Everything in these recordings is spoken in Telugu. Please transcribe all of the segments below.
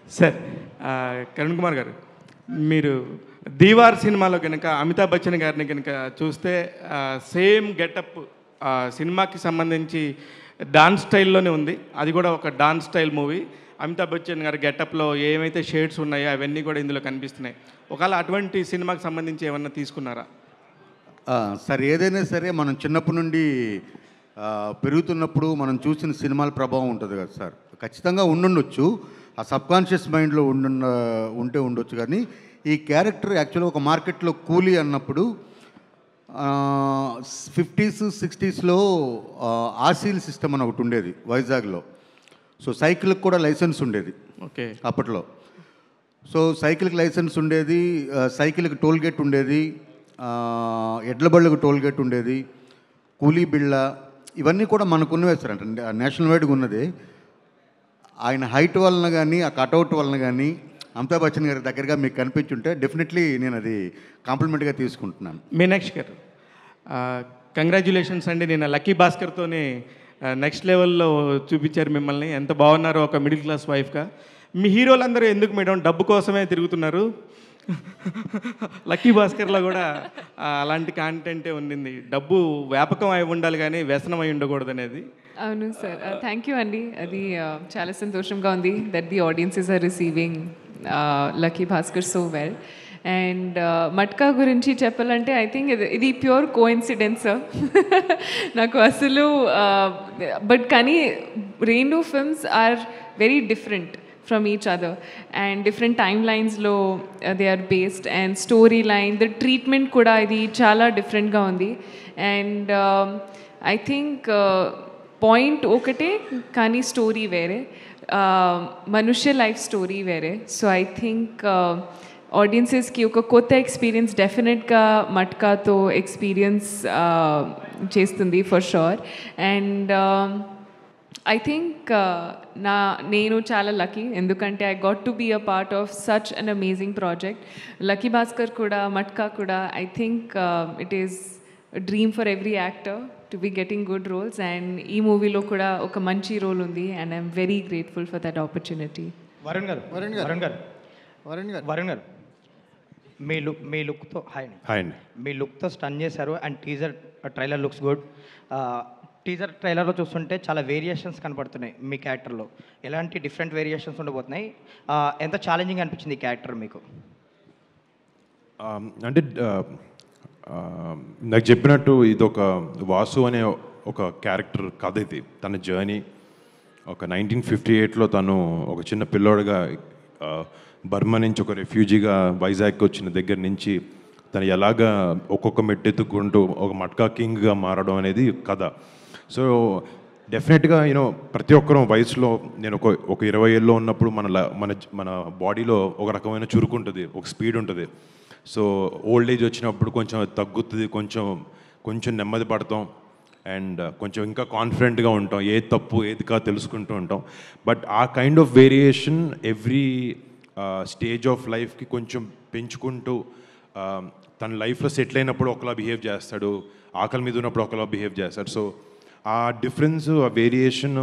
సార్ ఆ, కరుణ్ కుమార్ గారు మీరు దీవార్ సినిమాలో కనుక అమితాబ్ బచ్చన్ గారిని కనుక చూస్తే సేమ్ గెటప్ సినిమాకి సంబంధించి డాన్స్ స్టైల్లోనే ఉంది అది కూడా ఒక dance style movie Amitabh Bachchan గారి గెటప్లో ఏమైతే షేడ్స్ ఉన్నాయో అవన్నీ కూడా ఇందులో కనిపిస్తున్నాయి ఒకవేళ అటువంటి సినిమాకి సంబంధించి ఏమన్నా తీసుకున్నారా ఆ, సార్ ఏదైనా సరే మనం చిన్నప్పటి నుండి ఆ, పెరుగుతున్నప్పుడు మనం చూసిన సినిమాల ప్రభావం ఉంటుంది కదా సార్ ఖచ్చితంగా ఉండుండొచ్చు ఆ సబ్కాన్షియస్ మైండ్లో ఉండున్న ఉంటే ఉండొచ్చు కానీ ఈ క్యారెక్టర్ యాక్చువల్గా ఒక మార్కెట్లో కూలీ అన్నప్పుడు ఫిఫ్టీస్ సిక్స్టీస్లో ఆసీల్ సిస్టమ్ అని ఒకటి ఉండేది వైజాగ్లో సో సైకిల్కి కూడా లైసెన్స్ ఉండేది ఓకే అప్పట్లో సో సైకిల్కి లైసెన్స్ ఉండేది ఆ, సైకిల్కి టోల్ గేట్ ఉండేది ఆ, ఎడ్ల బళ్ళకు టోల్ గేట్ ఉండేది కూలీ బిళ్ళ ఇవన్నీ కూడా మనకున్నవే సార్ అంటే నేషనల్ వైడ్గా ఉన్నది ఆయన హైట్ వలన కానీ ఆ కటౌట్ వలన కానీ అమితాబ్ బచ్చన్ గారి దగ్గరగా మీకు కనిపించుంటే డెఫినెట్లీ నేను అది కాంప్లిమెంట్గా తీసుకుంటున్నాను మీనాక్షి గారు కంగ్రాచులేషన్స్ అండి నేను లక్కీ భాస్కర్తోనే నెక్స్ట్ లెవెల్లో చూపించారు మిమ్మల్ని ఎంత బాగున్నారో ఒక మిడిల్ క్లాస్ వైఫ్గా మీ హీరోలందరూ ఎందుకు మేడం డబ్బు కోసమే తిరుగుతున్నారు లక్కీ భాస్కర్లో కూడా ఆ, అలాంటి కాంటెంటే ఉండింది డబ్బు వ్యాపకం అయి ఉండాలి కానీ వ్యసనం అయి ఉండకూడదు అనేది అవును సార్ థ్యాంక్ యూ అండి అది uh, చాలా సంతోషంగా ఉంది that the audiences are receiving Lucky Bhaskar so well and Matka గురించి చెప్పాలంటే ఐ థింక్ ఇది ఇది ప్యూర్ కో ఇన్సిడెన్స్ నాకు అసలు బట్ కానీ రెండు films are very different from each other and different time లైన్స్లో they are based and story line the treatment కూడా ఇది చాలా డిఫరెంట్గా ఉంది అండ్ ఐ థింక్ పాయింట్ ఒకటే కానీ స్టోరీ వేరే Uh, మనుష్య లైఫ్ స్టోరీ వేరే సో ఐ థింక్ ఆడియన్సెస్కి ఒక కొత్త ఎక్స్పీరియన్స్ డెఫినెట్గా మట్కాతో ఎక్స్పీరియన్స్ చేస్తుంది for sure and I think నా నేను చాలా లక్కీ ఎందుకంటే I got to be a part of such an amazing project Lucky Bhaskar కూడా మట్కా కూడా I think it is dream for every actor to be getting good roles and ఈ మూవీలో కూడా ఒక మంచి రోల్ ఉంది and I'm very grateful for that opportunity Varun garu Varun garu. Varun garu Varun garu Varun గారు మీ లుక్ మీ లుక్తో హాయ్ అండి హాయ్ అండి మీ లుక్తో స్టన్ చేశారు and teaser trailer looks good teaser ట్రైలర్లో చూస్తుంటే చాలా వేరియేషన్స్ కనపడుతున్నాయి మీ క్యారెక్టర్లో ఎలాంటి డిఫరెంట్ వేరియేషన్స్ ఉండబోతున్నాయి ఆ, ఎంత ఛాలెంజింగ్ అనిపించింది ఈ క్యారెక్టర్ మీకు Um, అంటే uh, uh, నాకు చెప్పినట్టు ఇది ఒక వాసు అనే ఒక క్యారెక్టర్ కథ ఇది తన జర్నీ ఒక నైన్టీన్ ఫిఫ్టీ ఎయిట్లో తను ఒక చిన్న పిల్లోడుగా uh, బర్మా నుంచి ఒక రెఫ్యూజీగా వైజాగ్కి వచ్చిన దగ్గర నుంచి తను ఎలాగా ఒక్కొక్క మెట్టెత్తుకుంటూ ఒక మట్కా కింగ్గా మారడం అనేది కథ సో డెఫినెట్గా యూనో ప్రతి ఒక్కరూ వయసులో నేను ఒక ఒక ఇరవై ఏళ్ళలో ఉన్నప్పుడు మన ల- మన మన బాడీలో ఒక రకమైన చురుకు ఉంటుంది ఒక స్పీడ్ ఉంటుంది సో ఓల్డ్ ఏజ్ వచ్చినప్పుడు కొంచెం అది తగ్గుతుంది కొంచెం కొంచెం నెమ్మది పడతాం అండ్ కొంచెం ఇంకా కాన్ఫిడెంట్గా ఉంటాం ఏది తప్పు ఏది కాదు తెలుసుకుంటూ ఉంటాం బట్ ఆ kind of variation every stage of లైఫ్కి కొంచెం పెంచుకుంటూ ఆ, తన లైఫ్లో సెటిల్ అయినప్పుడు ఒకలా బిహేవ్ చేస్తాడు ఆకలి మీద ఉన్నప్పుడు ఒకలా బిహేవ్ చేస్తాడు సో ఆ డిఫరెన్స్ ఆ వేరియేషన్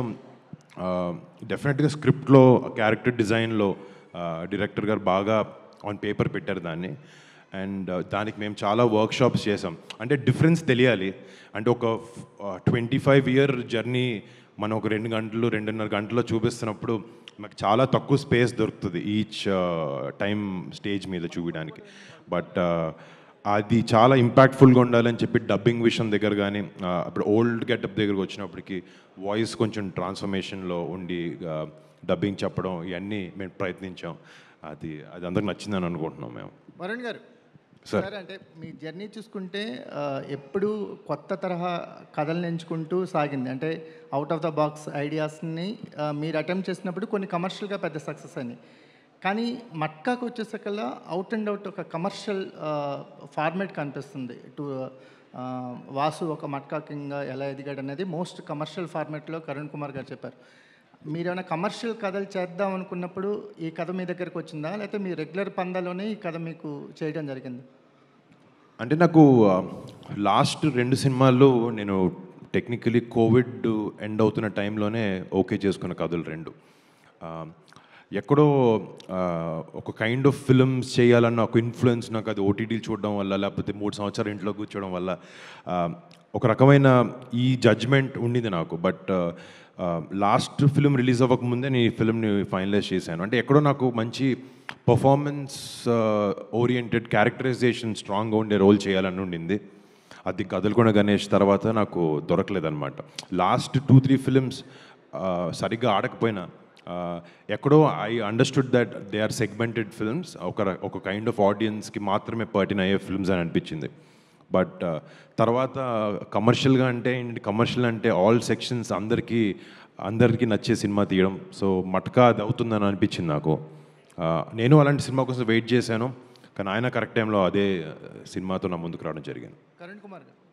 డెఫినెట్గా స్క్రిప్ట్లో క్యారెక్టర్ డిజైన్లో డైరెక్టర్ గారు బాగా ఆన్ పేపర్ పెట్టారు దాన్ని అండ్ దానికి మేము చాలా వర్క్ షాప్స్ చేసాం అంటే డిఫరెన్స్ తెలియాలి అంటే ఒక ట్వంటీ ఫైవ్ ఇయర్ జర్నీ మనం ఒక రెండు గంటలు రెండున్నర గంటల్లో చూపిస్తున్నప్పుడు మాకు చాలా తక్కువ స్పేస్ దొరుకుతుంది ఈచ్ టైం స్టేజ్ మీద చూపించడానికి బట్ అది చాలా ఇంపాక్ట్ఫుల్గా ఉండాలని చెప్పి డబ్బింగ్ విషయం దగ్గర కానీ అప్పుడు ఓల్డ్ గెటప్ దగ్గరకు వచ్చినప్పటికి వాయిస్ కొంచెం ట్రాన్స్ఫర్మేషన్లో ఉండి డబ్బింగ్ చెప్పడం ఇవన్నీ మేము ప్రయత్నించాం అది అది అందరికి నచ్చిందని అనుకుంటున్నాం మేము వరుణ్ గారు సార్. సార్ అంటే మీ జర్నీ చూసుకుంటే ఆ, ఎప్పుడూ కొత్త తరహా కథలను ఎంచుకుంటూ సాగింది అంటే అవుట్ ఆఫ్ ద బాక్స్ ఐడియాస్ని ఆ, మీరు అటెంప్ట్ చేసినప్పుడు కొన్ని కమర్షియల్గా పెద్ద సక్సెస్ అని కానీ మట్కాకు వచ్చేసరికల్లా అవుట్ అండ్ అవుట్ ఒక కమర్షియల్ ఫార్మేట్ కనిపిస్తుంది టు ఆ, వాసు ఒక మట్కా కింగ్ ఎలా ఎదిగాడు అనేది మోస్ట్ కమర్షియల్ ఫార్మేట్లో కరుణ్ కుమార్ గారు చెప్పారు మీరేమైనా కమర్షియల్ కథలు చేద్దాం అనుకున్నప్పుడు ఈ కథ మీ దగ్గరకు వచ్చిందా లేకపోతే మీ రెగ్యులర్ పందాలోనే ఈ కథ మీకు చేయడం జరిగింది అంటే నాకు లాస్ట్ రెండు సినిమాల్లో నేను టెక్నికలీ కోవిడ్ ఎండ్ అవుతున్న టైంలోనే ఓకే చేసుకున్న కథలు రెండు ఆ, ఎక్కడో ఆ, ఒక కైండ్ ఆఫ్ ఫిల్మ్స్ చేయాలన్న ఒక ఇన్ఫ్లుయెన్స్ నాకు అది ఓటీటీలు చూడడం వల్ల లేకపోతే మూడు సంవత్సరాలు ఇంట్లో కూర్చోవడం వల్ల ఆ, ఒక రకమైన ఈ జడ్జ్మెంట్ ఉండింది నాకు బట్ లాస్ట్ ఫిల్మ్ రిలీజ్ అవ్వక ముందే నేను ఈ ఫిల్మ్ని ఫైనలైజ్ చేశాను అంటే ఎక్కడో నాకు మంచి పర్ఫార్మెన్స్ ఓరియంటెడ్ క్యారెక్టరైజేషన్ స్ట్రాంగ్గా ఉండే రోల్ చేయాలని ఉండింది అది కదలకొండ గణేష్ తర్వాత నాకు దొరకలేదన్నమాట లాస్ట్ టూ త్రీ ఫిలిమ్స్ సరిగ్గా ఆడకపోయినా ఆ, ఎక్కడో I understood that they are segmented films ఒక ర- ఒక కైండ్ ఆఫ్ ఆడియన్స్కి మాత్రమే పర్టిన్ అయ్యే ఫిల్మ్స్ అని అనిపించింది బట్ తర్వాత కమర్షియల్గా అంటే ఏంటి కమర్షియల్ అంటే ఆల్ సెక్షన్స్ అందరికీ అందరికీ నచ్చే సినిమా తీయడం సో మట్కా అది అవుతుందని అనిపించింది నాకు ఆ, నేను అలాంటి సినిమా కోసం వెయిట్ చేశాను కానీ ఆయన కరెక్ట్ టైంలో అదే సినిమాతో నా ముందుకు రావడం జరిగింది కరణ్ కుమార్ గారు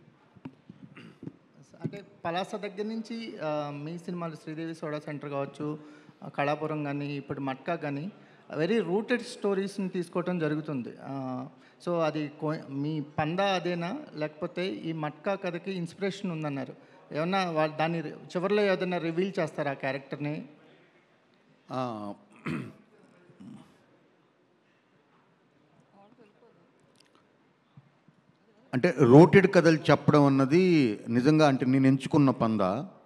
అంటే పలాస దగ్గర నుంచి ఆ, మీ సినిమాలు శ్రీదేవి సోడా సెంటర్ కావచ్చు ఆ, కళాపురం కానీ ఇప్పుడు మట్కా కానీ వెరీ రూటెడ్ స్టోరీస్ని తీసుకోవటం జరుగుతుంది ఆ, సో అది కో- మీ పందా అదేనా లేకపోతే ఈ మట్కా కథకి ఇన్స్పిరేషన్ ఉందన్నారు ఏమన్నా వాళ్ళు దాన్ని చివరిలో ఏదైనా రివీల్ చేస్తారా ఆ క్యారెక్టర్ని ఆ, అంటే రూటెడ్ కథలు చెప్పడం అన్నది నిజంగా అంటే నేను ఎంచుకున్న పంద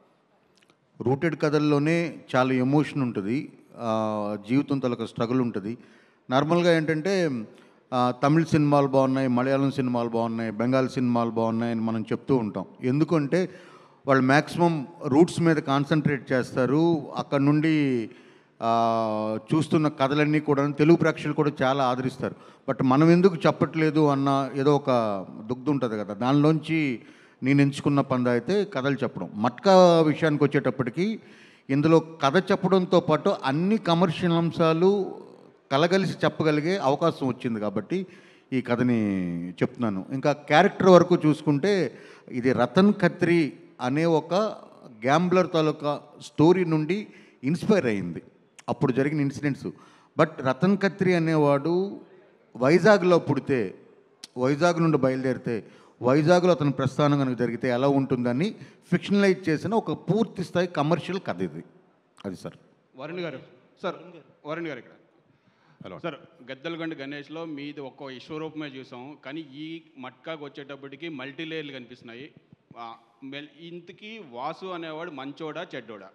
రూటెడ్ కథల్లోనే చాలా ఎమోషన్ ఉంటుంది ఆ, జీవితం తలక స్ట్రగుల్ ఉంటుంది నార్మల్గా ఏంటంటే ఆ, తమిళ సినిమాలు బాగున్నాయి మలయాళం సినిమాలు బాగున్నాయి బెంగాల్ సినిమాలు బాగున్నాయి అని మనం చెప్తూ ఉంటాం ఎందుకంటే వాళ్ళు మ్యాక్సిమం రూట్స్ మీద కాన్సన్ట్రేట్ చేస్తారు అక్కడ నుండి ఆ, చూస్తున్న కథలన్నీ కూడా తెలుగు ప్రేక్షకులు కూడా చాలా ఆదరిస్తారు బట్ మనం ఎందుకు చెప్పట్లేదు అన్న ఏదో ఒక దుగ్ధ ఉంటుంది కదా దానిలోంచి నేను ఎంచుకున్న పంద అయితే కథలు చెప్పడం మట్కా విషయానికి వచ్చేటప్పటికి ఇందులో కథ చెప్పడంతో పాటు అన్ని కమర్షియల్ అంశాలు కలగలిసి చెప్పగలిగే అవకాశం వచ్చింది కాబట్టి ఈ కథని చెప్తున్నాను ఇంకా క్యారెక్టర్ వరకు చూసుకుంటే ఇది రతన్ ఖత్రి అనే ఒక గ్యాంబ్లర్ తాలూకా స్టోరీ నుండి ఇన్స్పైర్ అయింది అప్పుడు జరిగిన ఇన్సిడెంట్స్ బట్ రతన్ ఖత్రి అనేవాడు వైజాగ్లో పుడితే వైజాగ్ నుండి బయలుదేరితే వైజాగ్లో అతని ప్రస్థానం కనుక జరిగితే ఎలా ఉంటుందని ఫిక్షనలైజ్ చేసిన ఒక పూర్తి స్థాయి కమర్షియల్ కథ ఇది అది సార్ వరుణ్ గారు సార్ వరుణ్ గారు ఇక్కడ హలో సార్ గద్దలగండి గణేష్లో మీది ఒక్క విశ్వరూపమే చూసాం కానీ ఈ మట్కాకు వచ్చేటప్పటికి మల్టీ లేయర్లు కనిపిస్తున్నాయి ఆ, మెల్- ఇంతకీ వాసు అనేవాడు మంచోడా చెడ్డోడా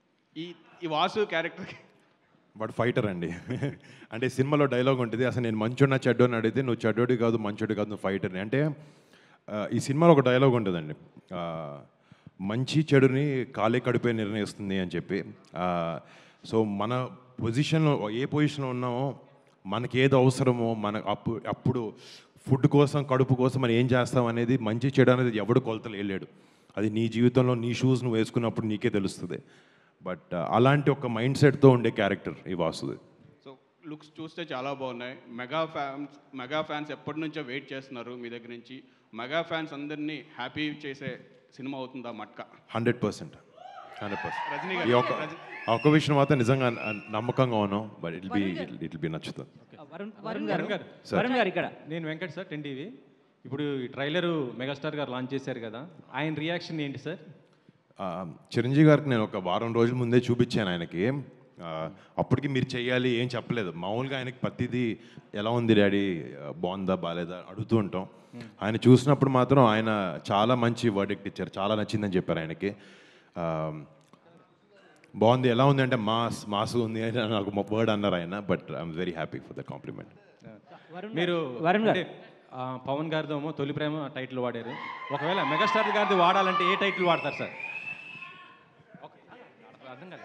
ఈ ఈ వాసు క్యారెక్టర్కి వాడు ఫైటర్ అండి అంటే సినిమాలో డైలాగ్ ఉంటుంది అసలు నేను మంచోడినా చెడ్డోని అడిగితే నువ్వు చెడ్డోడి కాదు మంచోడి కాదు నువ్వు ఫైటర్ని అంటే ఆ, ఈ సినిమాలో ఒక డైలాగ్ ఉంటుందండి ఆ, మంచి చెడుని కాలే కడిపే నిర్ణయిస్తుంది అని చెప్పి ఆ, సో మన పొజిషన్లో ఏ పొజిషన్లో ఉన్నామో మనకి ఏది అవసరమో మన అప్పుడు అప్పుడు ఫుడ్ కోసం కడుపు కోసం మనం ఏం చేస్తాం అనేది మంచి చెడు అనేది ఎవడు కొలతలు వేయలేడు అది నీ జీవితంలో నీ షూస్ నువ్వు వేసుకున్నప్పుడు నీకే తెలుస్తుంది బట్ అలాంటి ఒక మైండ్ సెట్తో ఉండే క్యారెక్టర్ ఈ వాసుది సో లుక్స్ చూస్తే చాలా బాగున్నాయి మెగా ఫ్యాన్స్ మెగా ఫ్యాన్స్ ఎప్పటి నుంచో వెయిట్ చేస్తున్నారు మీ దగ్గర నుంచి మెగా ఫ్యాన్స్ అందరినీ హ్యాపీ చేసే సినిమా అవుతుందా Matka hundred percent hundred Rajini percent garu, ఈ ఒక్క ఆ ఒక్క విషయం మాత్రం నిజంగా న- నమ్మకంగా ఉన్నాం but it be it be నచ్చుతుంది వరుణ్ వరుణ్ గారు వరుణ్ గారు ఇక్కడ నేను వెంకట్ సార్ టెన్ టీవీ ఇప్పుడు ఈ ట్రైలర్ మెగాస్టార్ గారు లాంచ్ చేశారు కదా ఆయన రియాక్షన్ ఏంటి సార్ ఆ, చిరంజీవి గారికి నేను ఒక వారం రోజుల ముందే చూపించాను ఆయనకి ఆ, అప్పటికి మీరు చెయ్యాలి ఏం చెప్పలేదు మామూలుగా ఆయనకి ప్రతిదీ ఎలా ఉంది డాడీ ఆ, బాగుందా బాగాలేదా అడుగుతూ ఉంటాం ఆయన చూసినప్పుడు మాత్రం ఆయన చాలా మంచి వర్డిక్ట్ ఇచ్చారు చాలా నచ్చిందని చెప్పారు ఆయనకి ఆ, బాగుంది ఎలా ఉంది అంటే మాస్ మాస్ ఉంది అని నాకు వర్డ్ అన్నారు ఆయన but I'm very happy for the compliment మీరు వరుణ్ గారు. అంటే, ఆ, పవన్ గారితో ఏమో తొలి ప్రేమ టైటిల్ వాడారు ఒకవేళ మెగాస్టార్ గారిది వాడాలంటే ఏ టైటిల్ వాడతారు సార్ ఒక- అర్థం కాలేదు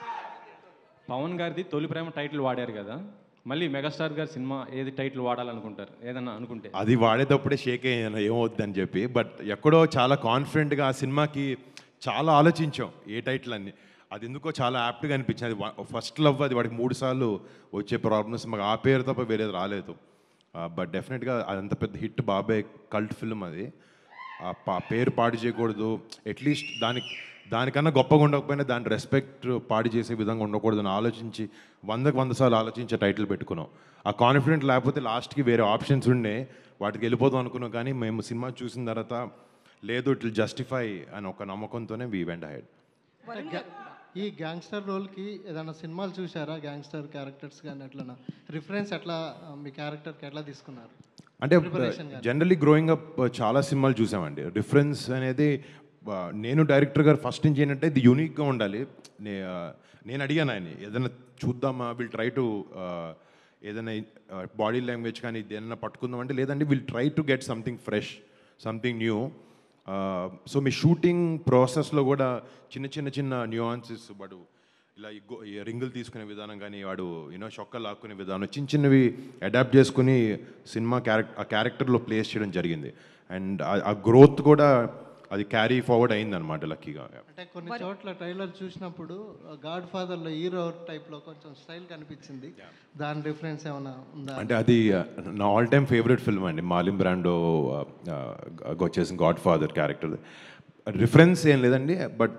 పవన్ గారిది తొలి ప్రేమ టైటిల్ వాడారు కదా మళ్ళీ మెగాస్టార్ గారి సినిమా ఏది టైటిల్ వాడాలనుకుంటారు ఏదన్నా అనుకుంటే అది వాడేటప్పుడే షేక్ అయ్యాను ఏమవుద్దని చెప్పి బట్ ఎక్కడో చాలా కాన్ఫిడెంట్గా ఆ సినిమాకి చాలా ఆలోచించాం ఏ టైటిల్ అని అది ఎందుకో చాలా యాప్ట్గా అనిపించింది అది ఫస్ట్ లవ్ అది వాడికి మూడు సార్లు వచ్చే ప్రాబ్లమ్స్ మాకు ఆ పేరు తప్ప వేరేది రాలేదు బట్ డెఫినెట్గా అదంత పెద్ద హిట్ బాబాయ్ కల్ట్ ఫిల్మ్ అది ఆ పా- పేరు పాడు చేయకూడదు అట్లీస్ట్ దానికి దానికన్నా గొప్పగా ఉండకపోయినా దాని రెస్పెక్ట్ పాడు చేసే విధంగా ఉండకూడదు అని ఆలోచించి వందకు వంద సార్లు ఆలోచించే టైటిల్ పెట్టుకున్నాం ఆ కాన్ఫిడెంట్ లేకపోతే లాస్ట్కి వేరే ఆప్షన్స్ ఉండే వాటికి వెళ్ళిపోదాం అనుకున్నాం కానీ మేము సినిమా చూసిన తర్వాత లేదు ఇట్ విల్ జస్టిఫై అని ఒక నమ్మకంతోనే వీ వెంట హెడ్ ఈ గ్యాంగ్స్టర్ రోల్కి ఏదైనా సినిమాలు చూసారా గ్యాంగ్స్టర్ క్యారెక్టర్స్ కానీ ఎట్లనా రిఫరెన్స్ ఎట్లా ఆ, మీ క్యారెక్టర్కి ఎట్లా తీసుకున్నారు అంటే Preparation గాని. జనరలీ గ్రోయింగ్ అప్ చాలా సినిమాలు చూసామండి డిఫరెన్స్ అనేది ఆ, నేను డైరెక్టర్ గారు ఫస్ట్ నుంచి ఏంటంటే ఇది యూనిక్గా ఉండాలి నే ఆ, నేను అడిగాను ఆయన ఏదైనా చూద్దామా విల్ ట్రై టు ఏదైనా బాడీ లాంగ్వేజ్ కానీ ఇది ఏదైనా పట్టుకుందాం అంటే లేదంటే will try to get something fresh something new so మీ షూటింగ్ ప్రాసెస్లో కూడా చిన్న చిన్న చిన్న న్యూఆన్సెస్ వాడు ఇలా ఈ గో- ఈ రింగులు తీసుకునే విధానం కానీ వాడు యూనో చొక్క లాక్కునే విధానం చిన్న చిన్నవి అడాప్ట్ చేసుకుని సినిమా క్యారెక్టర్ ఆ క్యారెక్టర్లో ప్లేస్ చేయడం జరిగింది అండ్ ఆ గ్రోత్ కూడా అది క్యారీ ఫార్వర్డ్ అయిందనమాట లక్కీగా అంటే కొన్ని చోట్ల ట్రైలర్ చూసినప్పుడు గాడ్ ఫాదర్లో హీరో టైప్లో కొంచెం స్టైల్ కనిపించింది దాని రిఫరెన్స్ ఏమైనా ఉందా అంటే అది ఆ, నా ఆల్ టైమ్ ఫేవరెట్ ఫిల్మ్ అండి మాలిం బ్రాండో ఆ, ఆ, వచ్చేసిన గాడ్ ఫాదర్ క్యారెక్టర్ రిఫరెన్స్ ఏం లేదండి బట్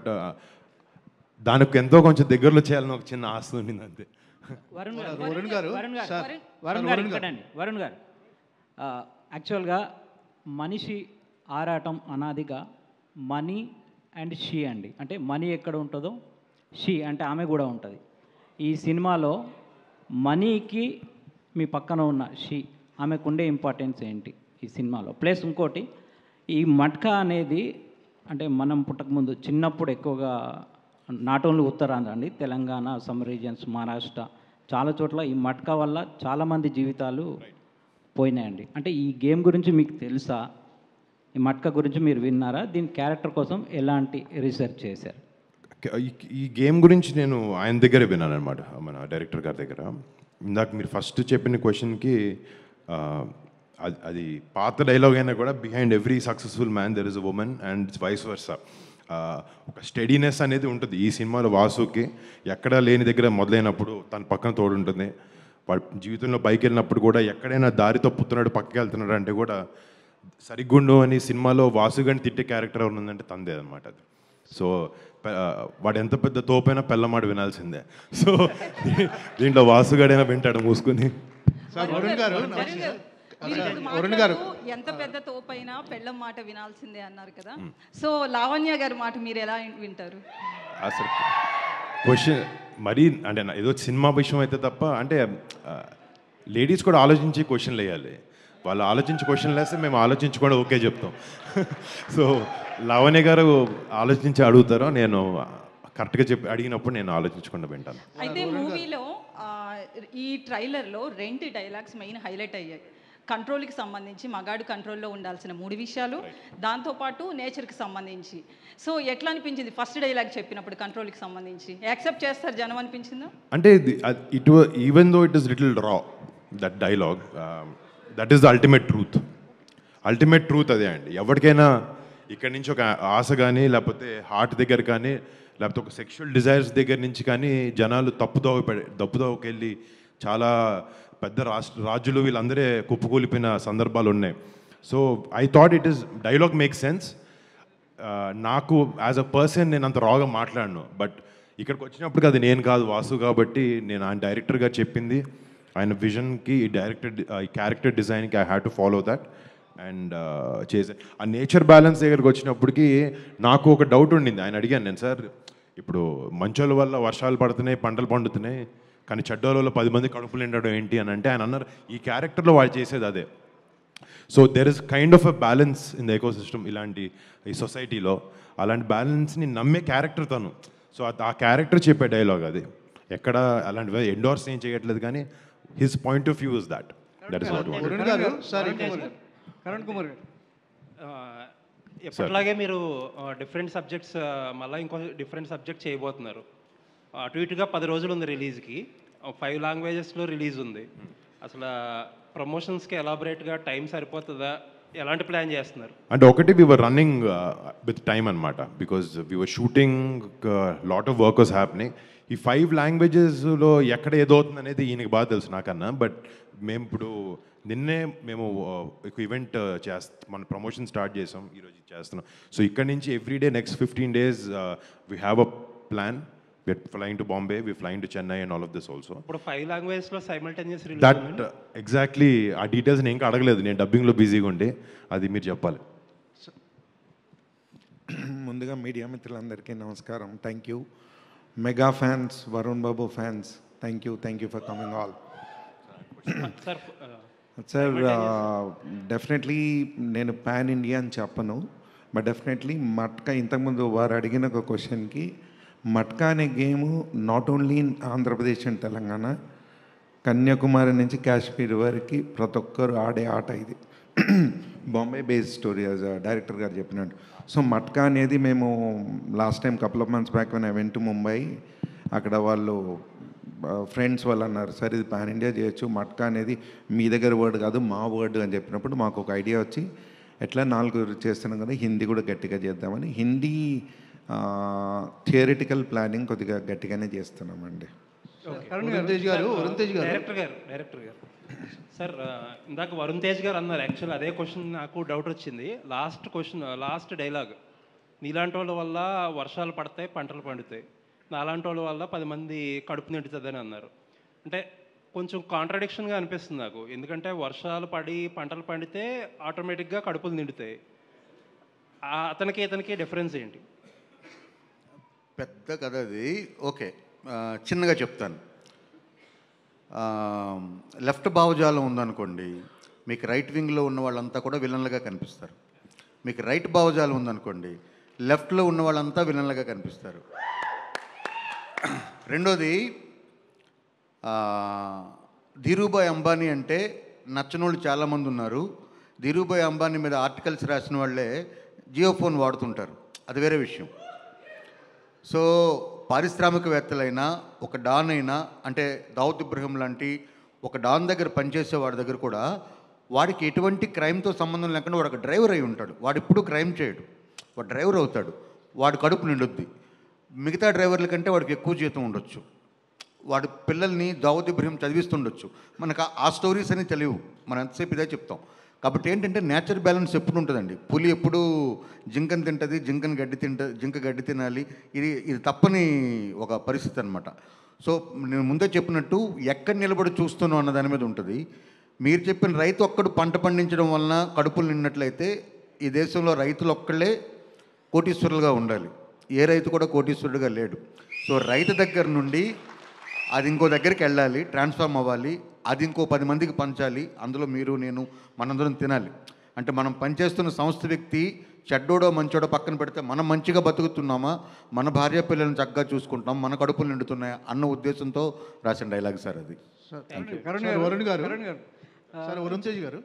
దానికి ఎంతో కొంచెం దగ్గరలో చేయాలని ఒక చిన్న ఆశ ఉండింది అంతే వరుణ్ గారు వరుణ్ గారు, వరుణ్ గారు సార్, వరుణ్- సార్, వరుణ్ గారు వరుణ్ గారు. ఇక్కడండి వరుణ్ గారు ఆ, యాక్చువల్గా మనిషి ఆరాటం అనాదిగా మనీ అండ్ షీ అండి అంటే మనీ ఎక్కడ ఉంటుందో షీ అంటే ఆమె కూడా ఉంటుంది ఈ సినిమాలో మనీకి మీ పక్కన ఉన్న షీ ఆమెకు ఉండే ఇంపార్టెన్స్ ఏంటి ఈ సినిమాలో ప్లస్ ఇంకోటి ఈ మట్కా అనేది అంటే మనం పుట్టకముందు చిన్నప్పుడు ఎక్కువగా నాట్ ఓన్లీ ఉత్తరాంధ్ర అండి తెలంగాణ సమ్ రీజన్స్ మహారాష్ట్ర చాలా చోట్ల ఈ మట్కా వల్ల చాలామంది జీవితాలు పోయినాయండి అంటే ఈ గేమ్ గురించి మీకు తెలుసా ఈ మట్కా గురించి మీరు విన్నారా దీని క్యారెక్టర్ కోసం ఎలాంటి రీసెర్చ్ చేశారు ఈ- ఈ గేమ్ గురించి నేను ఆయన దగ్గరే విన్నాను అనమాట మన డైరెక్టర్ గారి దగ్గర ఇందాక మీరు ఫస్ట్ చెప్పిన క్వశ్చన్కి అది అది పాత డైలాగ్ అయినా కూడా behind every successful man there is a woman and vice versa ఒక స్టడీనెస్ అనేది ఉంటుంది ఈ సినిమాలో వాసుకి ఎక్కడ లేని దగ్గర మొదలైనప్పుడు తన పక్కన తోడు ఉంటుంది వాడు జీవితంలో బైక్ వెళ్ళినప్పుడు కూడా ఎక్కడైనా దారి తప్పుతున్నాడు పక్కకి వెళ్తున్నాడు అంటే కూడా సరిగ్గుండు అని సినిమాలో వాసుగని తిట్టే క్యారెక్టర్ ఎవరు ఉందంటే తందే అనమాట అది సో పె- ఆ, వాడు ఎంత పెద్ద తోపైనా పెళ్ళమాట వినాల్సిందే సో దీ- దీంట్లో వాసుగాడైనా వింటాడు మూసుకుని సార్ వరుణ్ గారు వరుణ్ గారు, మీరు ఇప్పుడు వరుణ్ గారు మాట్లాడుతూ ఎంత పెద్ద తోపైనా పెళ్ళం మాట వినాల్సిందే అన్నారు కదా సో లావణ్య గారి మాట మీరు ఎలా వింటారు అసలు క్వశ్చన్ మరీ అంటే నా- ఏదో సినిమా విషయం అయితే తప్ప అంటే లేడీస్ కూడా ఆలోచించి క్వశ్చన్లు వేయాలి వాళ్ళు ఆలోచించి క్వశ్చన్లు వేస్తే మేము ఆలోచించకుండా ఓకే చెప్తాం సో లావణ్య గారు ఆలోచించి అడుగుతారో నేను కరెక్ట్గా చెప్పి అడిగినప్పుడు నేను ఆలోచించకుండా వింటాను అయితే మూవీలో ఈ ట్రైలర్లో రెండు డైలాగ్స్ మెయిన్ హైలైట్ అయ్యాయి కంట్రోల్కి సంబంధించి మగాడు కంట్రోల్లో ఉండాల్సిన మూడు విషయాలు దాంతోపాటు నేచర్కి సంబంధించి సో ఎట్లా అనిపించింది ఫస్ట్ డైలాగ్ చెప్పినప్పుడు కంట్రోల్కి సంబంధించి యాక్సెప్ట్ చేస్తారు జనం అనిపించిందా అంటే it even though it is little raw that dialogue that is the ultimate truth ultimate truth అదే అండి ఎవరికైనా ఇక్కడి నుంచి ఒక ఆశ కానీ లేకపోతే హార్ట్ దగ్గర కానీ లేకపోతే ఒక సెక్షువల్ డిజైర్స్ దగ్గర నుంచి కానీ జనాలు తప్పుదోవ పె తప్పుదోవకి వెళ్ళి చాలా పెద్ద రాష్ట్ర రాజులు వీళ్ళందరే కుప్పకూలిపోయిన సందర్భాలు ఉన్నాయి so I thought it is dialogue make sense నాకు యాజ్ అ పర్సన్ నేను అంత రాగా మాట్లాడను బట్ ఇక్కడికి వచ్చినప్పుడు అది నేను కాదు వాసు కాబట్టి నేను ఆయన డైరెక్టర్గా చెప్పింది ఆయన విజన్కి ఈ డైరెక్టర్ ఈ క్యారెక్టర్ డిజైన్కి I have to follow that and చేసే ఆ నేచర్ బ్యాలెన్స్ దగ్గరికి వచ్చినప్పటికి నాకు ఒక డౌట్ ఉండింది ఆయన అడిగాను నేను సార్ ఇప్పుడు మంచోళ్ళ వల్ల వర్షాలు పడుతున్నాయి పంటలు పండుతున్నాయి కానీ చెడ్డోళ్ళ వల్ల పది మంది కడుపులు నిండడం ఏంటి అని అంటే ఆయన అన్నారు ఈ క్యారెక్టర్లో వాళ్ళు చేసేది అదే so there is kind of a balance in the ecosystem ఇలాంటి ఈ సొసైటీలో అలాంటి బ్యాలెన్స్ని నమ్మే క్యారెక్టర్ తను సో ఆ క్యారెక్టర్ చెప్పే డైలాగ్ అది ఎక్కడ అలాంటివి ఎండోర్స్ ఏం చేయట్లేదు కానీ his point of view is that that is what Varun garu sir ఇంకో కరణ్ కుమార్ గారు ఆ, ఎప్పటిలాగే మీరు డిఫరెంట్ సబ్జెక్ట్స్ మళ్ళీ ఇంకో డిఫరెంట్ సబ్జెక్ట్ చేయబోతున్నారు అటు ఇటుగా పది రోజులు ఉంది రిలీజ్కి ఫైవ్ లాంగ్వేజెస్లో రిలీజ్ ఉంది అసలు ప్రమోషన్స్కి ఎలాబరేట్గా టైం సరిపోతుందా ఎలాంటి ప్లాన్ చేస్తున్నారు అంటే ఒకటి we were running with time అనమాట because we were shooting lot of work was happening ఈ ఫైవ్ లాంగ్వేజెస్లో ఎక్కడ ఏదవుతుంది అనేది ఈయనకి బాగా తెలుసు నాకన్నా బట్ మేము ఇప్పుడు నిన్నే మేము ఈవెంట్ చేస్త మన ప్రమోషన్ స్టార్ట్ చేసాం ఈరోజు ఇది చేస్తున్నాం సో ఇక్కడ నుంచి every day next fifteen days we have a plan we're flying to Bombay we flying to Chennai and all of this also ఇప్పుడు ఫైవ్ లాంగ్వేజెస్లో సైమల్టేనియస్ దట్ రిలీజ్ ఎగ్జాక్ట్లీ ఆ డీటెయిల్స్ నేను ఇంకా అడగలేదు నేను డబ్బింగ్లో బిజీగా ఉండి అది మీరు చెప్పాలి ముందుగా మీడియా మిత్రులందరికీ నమస్కారం thank you mega fans Varun Babu fans thank you thank you for coming all sir sir definitely నేను పాన్ ఇండియా అని చెప్పను బట్ డెఫినెట్లీ మట్కా ఇంతకుముందు వారు అడిగిన ఒక క్వశ్చన్కి మట్కా అనే game not only in Andhra Pradesh and Telangana Kanyakumari నుంచి కాశ్మీర్ వరకు ప్రతి ఒక్కరు ఆడే ఆట ఇది Bombay based story as director garu చెప్పినట్టు సో మట్కా అనేది మేము last time couple of months back one I went to Mumbai అక్కడ వాళ్ళు ఫ్రెండ్స్ వాళ్ళు అన్నారు సార్ ఇది పాన్ ఇండియా చేయొచ్చు మట్కా అనేది మీ దగ్గర వర్డ్ కాదు మా వర్డ్ అని చెప్పినప్పుడు మాకు ఒక ఐడియా వచ్చి ఎట్లా నాలుగు చేస్తున్నాం కదా హిందీ కూడా గట్టిగా చేద్దామని హిందీ థియరిటికల్ ప్లానింగ్ కొద్దిగా గట్టిగానే చేస్తున్నామండి వరుణ్ తేజ్ గారు వరుణ్ తేజ్ గారు డైరెక్టర్ గారు డైరెక్టర్ గారు సార్ ఆ, ఇందాక వరుణ్ తేజ్ గారు అన్నారు యాక్చువల్ అదే క్వశ్చన్ నాకు డౌట్ వచ్చింది లాస్ట్ క్వశ్చన్ లాస్ట్ డైలాగ్ నీలాంటి వాళ్ళ వల్ల వర్షాలు పడతాయి పంటలు పండుతాయి నాలాంటి వాళ్ళ వల్ల పది మంది కడుపు నిండుతుందని అన్నారు అంటే కొంచెం కాంట్రడిక్షన్గా అనిపిస్తుంది నాకు ఎందుకంటే వర్షాలు పడి పంటలు పండితే ఆటోమేటిక్గా కడుపులు నిండుతాయి ఆ అతనికి ఇతనికి డిఫరెన్స్ ఏంటి పెద్ద కథ అది ఓకే ఆ, చిన్నగా చెప్తాను ఆ, లెఫ్ట్ భావజాలం ఉందనుకోండి మీకు రైట్ వింగ్లో ఉన్న వాళ్ళంతా కూడా విలన్లుగా కనిపిస్తారు మీకు రైట్ భావజాలం ఉందనుకోండి లెఫ్ట్లో ఉన్న వాళ్ళంతా విలన్లుగా కనిపిస్తారు రెండోది ఆ, ధీరూభాయ్ అంబానీ అంటే నచ్చనోళ్ళు చాలామంది ఉన్నారు ధీరూభాయ్ అంబానీ మీద ఆర్టికల్స్ రాసిన వాళ్ళే జియో ఫోన్ వాడుతుంటారు అది వేరే విషయం సో పారిశ్రామికవేత్తలైనా ఒక డాన్ అయినా అంటే దావుద్ ఇబ్రహీం లాంటి ఒక డాన్ దగ్గర పనిచేసే వాడి దగ్గర కూడా వాడికి ఎటువంటి క్రైమ్తో సంబంధం లేకుండా వాడు ఒక డ్రైవర్ అయి ఉంటాడు వాడు ఎప్పుడూ క్రైమ్ చేయడు వాడు డ్రైవర్ అవుతాడు వాడు కడుపు నిండుద్ది మిగతా డ్రైవర్ల కంటే వాడికి ఎక్కువ జీతం ఉండొచ్చు వాడి పిల్లల్ని దావుద్ ఇబ్రహీం చదివిస్తుండొచ్చు మనకు ఆ- ఆ స్టోరీస్ అని తెలియవు మనం ఎంతసేపు ఇదే చెప్తాం కాబట్టి ఏంటంటే నేచర్ బ్యాలెన్స్ ఎప్పుడు ఉంటుందండి పులి ఎప్పుడు జింకను తింటుంది జింకను గడ్డి తింట జింక గడ్డి తినాలి ఇది ఇది తప్పని ఒక పరిస్థితి అనమాట సో నేను ముందే చెప్పినట్టు ఎక్కడ నిలబడి చూస్తున్నాం అన్న దాని మీద ఉంటుంది మీరు చెప్పిన రైతు ఒక్కడు పంట పండించడం వలన కడుపులు నిన్నట్లయితే ఈ దేశంలో రైతులు ఒక్కళ్ళే కోటీశ్వరులుగా ఉండాలి ఏ రైతు కూడా కోటీశ్వరుడుగా లేడు సో రైతు దగ్గర నుండి అది ఇంకో దగ్గరికి వెళ్ళాలి ట్రాన్స్ఫార్మ్ అవ్వాలి అది ఇంకో పది మందికి పంచాలి అందులో మీరు నేను మనందరం తినాలి అంటే మనం పనిచేస్తున్న సంస్థ వ్యక్తి చెడ్డోడో మంచోడో పక్కన పెడితే మనం మంచిగా బతుకుతున్నామా మన భార్య పిల్లల్ని చక్కగా చూసుకుంటున్నాం మన కడుపులు నిండుతున్నాయా అన్న ఉద్దేశంతో రాసిన డైలాగ్ సార్ అది sir Thank you. Varun garu Varun garu sir Varun Tej garu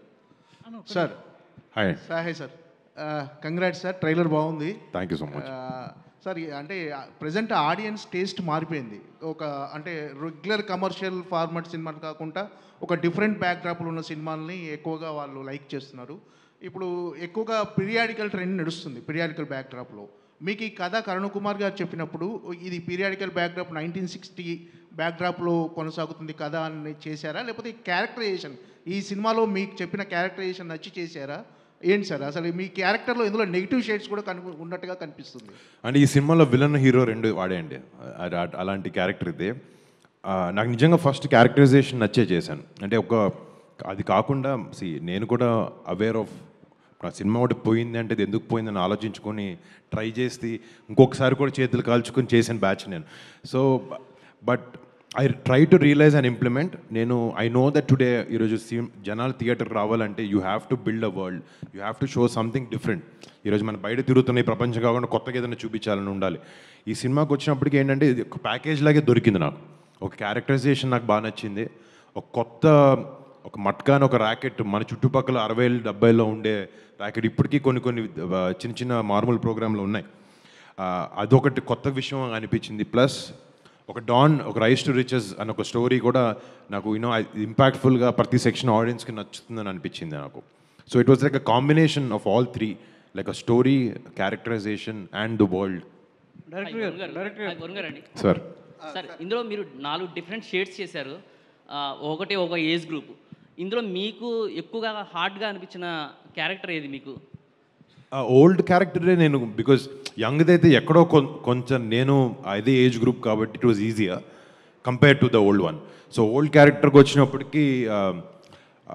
sir hi sir hi sir congrats sir trailer బాగుంది థ్యాంక్ యూ సో మచ్ ఆ, సార్ ఈ- అంటే ప్రజెంట్ ఆడియన్స్ టేస్ట్ మారిపోయింది ఒక అంటే రెగ్యులర్ కమర్షియల్ ఫార్మాట్ సినిమాలు కాకుండా ఒక డిఫరెంట్ బ్యాక్డ్రాప్లు ఉన్న సినిమాల్ని ఎక్కువగా వాళ్ళు లైక్ చేస్తున్నారు ఇప్పుడు ఎక్కువగా పీరియాడికల్ ట్రెండ్ నడుస్తుంది పీరియాడికల్ బ్యాక్డ్రాప్లో మీకు ఈ కథ కరుణ్ కుమార్ గారు చెప్పినప్పుడు ఇది పీరియాడికల్ బ్యాక్డ్రాప్ నైన్టీన్ సిక్స్టీ బ్యాక్డ్రాప్లో కొనసాగుతుంది కథ అని చేశారా లేకపోతే ఈ క్యారెక్టరైజేషన్ ఈ సినిమాలో మీకు చెప్పిన క్యారెక్టరైజేషన్ నచ్చి చేశారా ఏంటి సార్ అసలు మీ క్యారెక్టర్లో ఇందులో నెగిటివ్ షేడ్స్ కూడా కను ఉన్నట్టుగా కనిపిస్తుంది అంటే ఈ సినిమాలో విలన్ హీరో రెండు వాడేయండి అది అ- అలాంటి క్యారెక్టర్ ఇది ఆ, నాకు నిజంగా ఫస్ట్ క్యారెక్టరైజేషన్ నచ్చే చేశాను అంటే ఒక అది కాకుండా సి నేను కూడా అవేర్ ఆఫ్ నా సినిమా ఒకటి పోయింది అంటే ఇది ఎందుకు పోయిందని ఆలోచించుకొని ట్రై చేసి ఇంకొకసారి కూడా చేతులు కాల్చుకొని చేసిన బ్యాచ్ నేను so but I try to realise and implement నేను ఐ నో దట్ టుడే ఈరోజు సీ- జనాలు థియేటర్ రావాలంటే you have to build a world you have to show something different ఈరోజు మన బయట తిరుగుతున్న ఈ ప్రపంచం కాకుండా కొత్తగా ఏదైనా చూపించాలని ఉండాలి ఈ సినిమాకి వచ్చినప్పటికి ఏంటంటే ఇది ఒక ప్యాకేజ్ లాగే దొరికింది నాకు ఒక క్యారెక్టరైజేషన్ నాకు బాగా నచ్చింది ఒక కొత్త ఒక మట్కా అని ఒక ర్యాకెట్ మన చుట్టుపక్కల అరవై డెబ్బైలో ఉండే ర్యాకెట్ ఇప్పటికీ కొన్ని కొన్ని ఆ, చిన్న చిన్న మార్మల్ ప్రోగ్రాంలు ఉన్నాయి ఆ, అదొకటి కొత్త విషయం అనిపించింది ప్లస్ ఒక డాన్ ఒక రైస్ టు రిచెస్ అని ఒక స్టోరీ కూడా నాకు యూనో ఇంపాక్ట్ఫుల్గా ప్రతి సెక్షన్ ఆడియన్స్కి నచ్చుతుందని అనిపించింది నాకు so it was like a combination of all three like a story characterisation and the world director garu director garu Varun గారు అండి సార్ సార్ ఇందులో మీరు నాలుగు డిఫరెంట్ షేడ్స్ చేశారు ఆ, ఒకటి ఒక ఏజ్ గ్రూప్ ఇందులో మీకు ఎక్కువగా హార్డ్గా అనిపించిన క్యారెక్టర్ ఏది మీకు ఓల్డ్ క్యారెక్టరే నేను బికాజ్ యంగ్ది అయితే ఎక్కడో కొం- కొంచెం నేను అదే ఏజ్ గ్రూప్ కాబట్టి it was easier compare to the old one so old క్యారెక్టర్కి వచ్చినప్పటికీ ఆ, ఆ,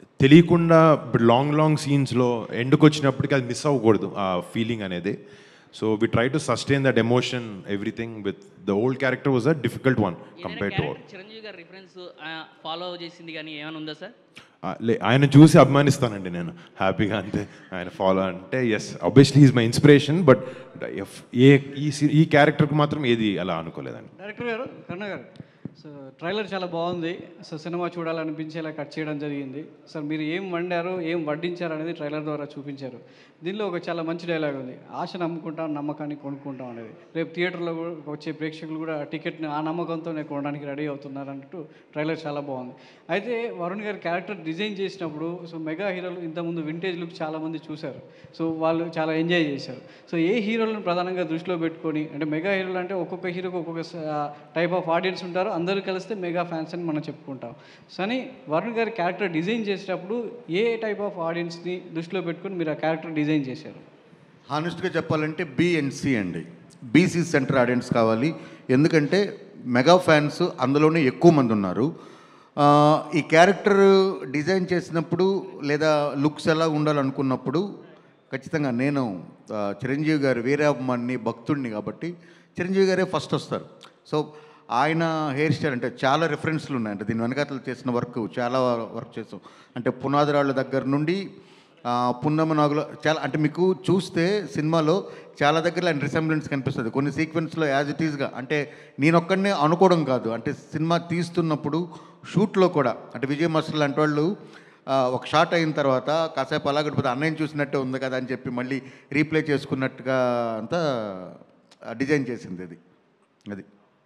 తెలియకుండా ఇప్పుడు లాంగ్ లాంగ్ సీన్స్లో ఎండ్కి వచ్చినప్పటికీ అది మిస్ అవ్వకూడదు ఆ ఫీలింగ్ అనేది so we try to sustain that emotion everything with the old character was a difficult one compare to character Chiranjeevi గారి రిఫరెన్స్ ఫాలో చేసింది కానీ ఏమైనా ఉందా సార్ ఆయన చూసి అభిమానిస్తానండి నేను హ్యాపీగా అంతే ఆయన ఫాలో అంటే yes obviously is my inspiration but ఏ ఈ సి- ఈ క్యారెక్టర్కి మాత్రం ఏది అలా అనుకోలేదండి డైరెక్టర్ గారు కరుణ గారు సో ట్రైలర్ చాలా బాగుంది సో సినిమా చూడాలనిపించేలా కట్ చేయడం జరిగింది సో మీరు ఏం వండారు ఏం వడ్డించారు అనేది ట్రైలర్ ద్వారా చూపించారు దీనిలో ఒక చాలా మంచి డైలాగ్ ఉంది ఆశ నమ్ముకుంటాం నమ్మకాన్ని కొనుక్కుంటాం అనేది రేపు థియేటర్లో కూడా వచ్చే ప్రేక్షకులు కూడా టికెట్ని ఆ నమ్మకంతోనే కొనడానికి రెడీ అవుతున్నారు అన్నట్టు ట్రైలర్ చాలా బాగుంది అయితే వరుణ్ గారి క్యారెక్టర్ డిజైన్ చేసినప్పుడు సో మెగా హీరోలు ఇంతకుముందు వింటేజ్ లుక్ చాలామంది చూశారు సో వాళ్ళు చాలా ఎంజాయ్ చేశారు సో ఏ హీరోలను ప్రధానంగా దృష్టిలో పెట్టుకొని అంటే మెగా హీరోలు అంటే ఒక్కొక్క హీరోకి ఒక్కొక్క టైప్ ఆఫ్ ఆడియన్స్ ఉంటారు అందరూ కలిస్తే మెగా ఫ్యాన్స్ అని మనం చెప్పుకుంటాం సో అని వరుణ్ గారి క్యారెక్టర్ డిజైన్ చేసేటప్పుడు ఏ టైప్ ఆఫ్ ఆడియన్స్ని దృష్టిలో పెట్టుకొని మీరు ఆ క్యారెక్టర్ డిజైన్ చేశారు హానెస్ట్గా చెప్పాలంటే బి అండ్ సి అండి బీసీ సెంటర్ ఆడియన్స్ కావాలి ఎందుకంటే మెగా ఫ్యాన్స్ అందులోనే ఎక్కువ మంది ఉన్నారు ఆ, ఈ క్యారెక్టర్ డిజైన్ చేసినప్పుడు లేదా లుక్స్ ఎలా ఉండాలనుకున్నప్పుడు ఖచ్చితంగా నేను ఆ, చిరంజీవి గారు వీరాభిమాన్ని భక్తుడిని కాబట్టి చిరంజీవి గారే ఫస్ట్ వస్తారు సో ఆయన హెయిర్ స్టైల్ అంటే చాలా రిఫరెన్స్లు ఉన్నాయి అంటే దీని వెనకాతలు చేసిన వర్క్ చాలా వర్క్ చేసాం అంటే పునాదిరాళ్ళ దగ్గర నుండి ఆ, పున్నమ నాగులో చాలా అంటే మీకు చూస్తే సినిమాలో చాలా దగ్గర ఆయన రిసెంబ్లెన్స్ కనిపిస్తుంది కొన్ని సీక్వెన్స్లో యాజ్ ఇట్ ఈస్గా అంటే నేనొక్కడనే అనుకోవడం కాదు అంటే సినిమా తీస్తున్నప్పుడు షూట్లో కూడా అంటే విజయ్ మాస్టర్ లాంటి వాళ్ళు ఆ, ఒక షాట్ అయిన తర్వాత కాసేపు అలా గడిపోతే అన్నయ్య చూసినట్టే ఉంది కదా అని చెప్పి మళ్ళీ రీప్లే చేసుకున్నట్టుగా అంతా డిజైన్ చేసింది అది అది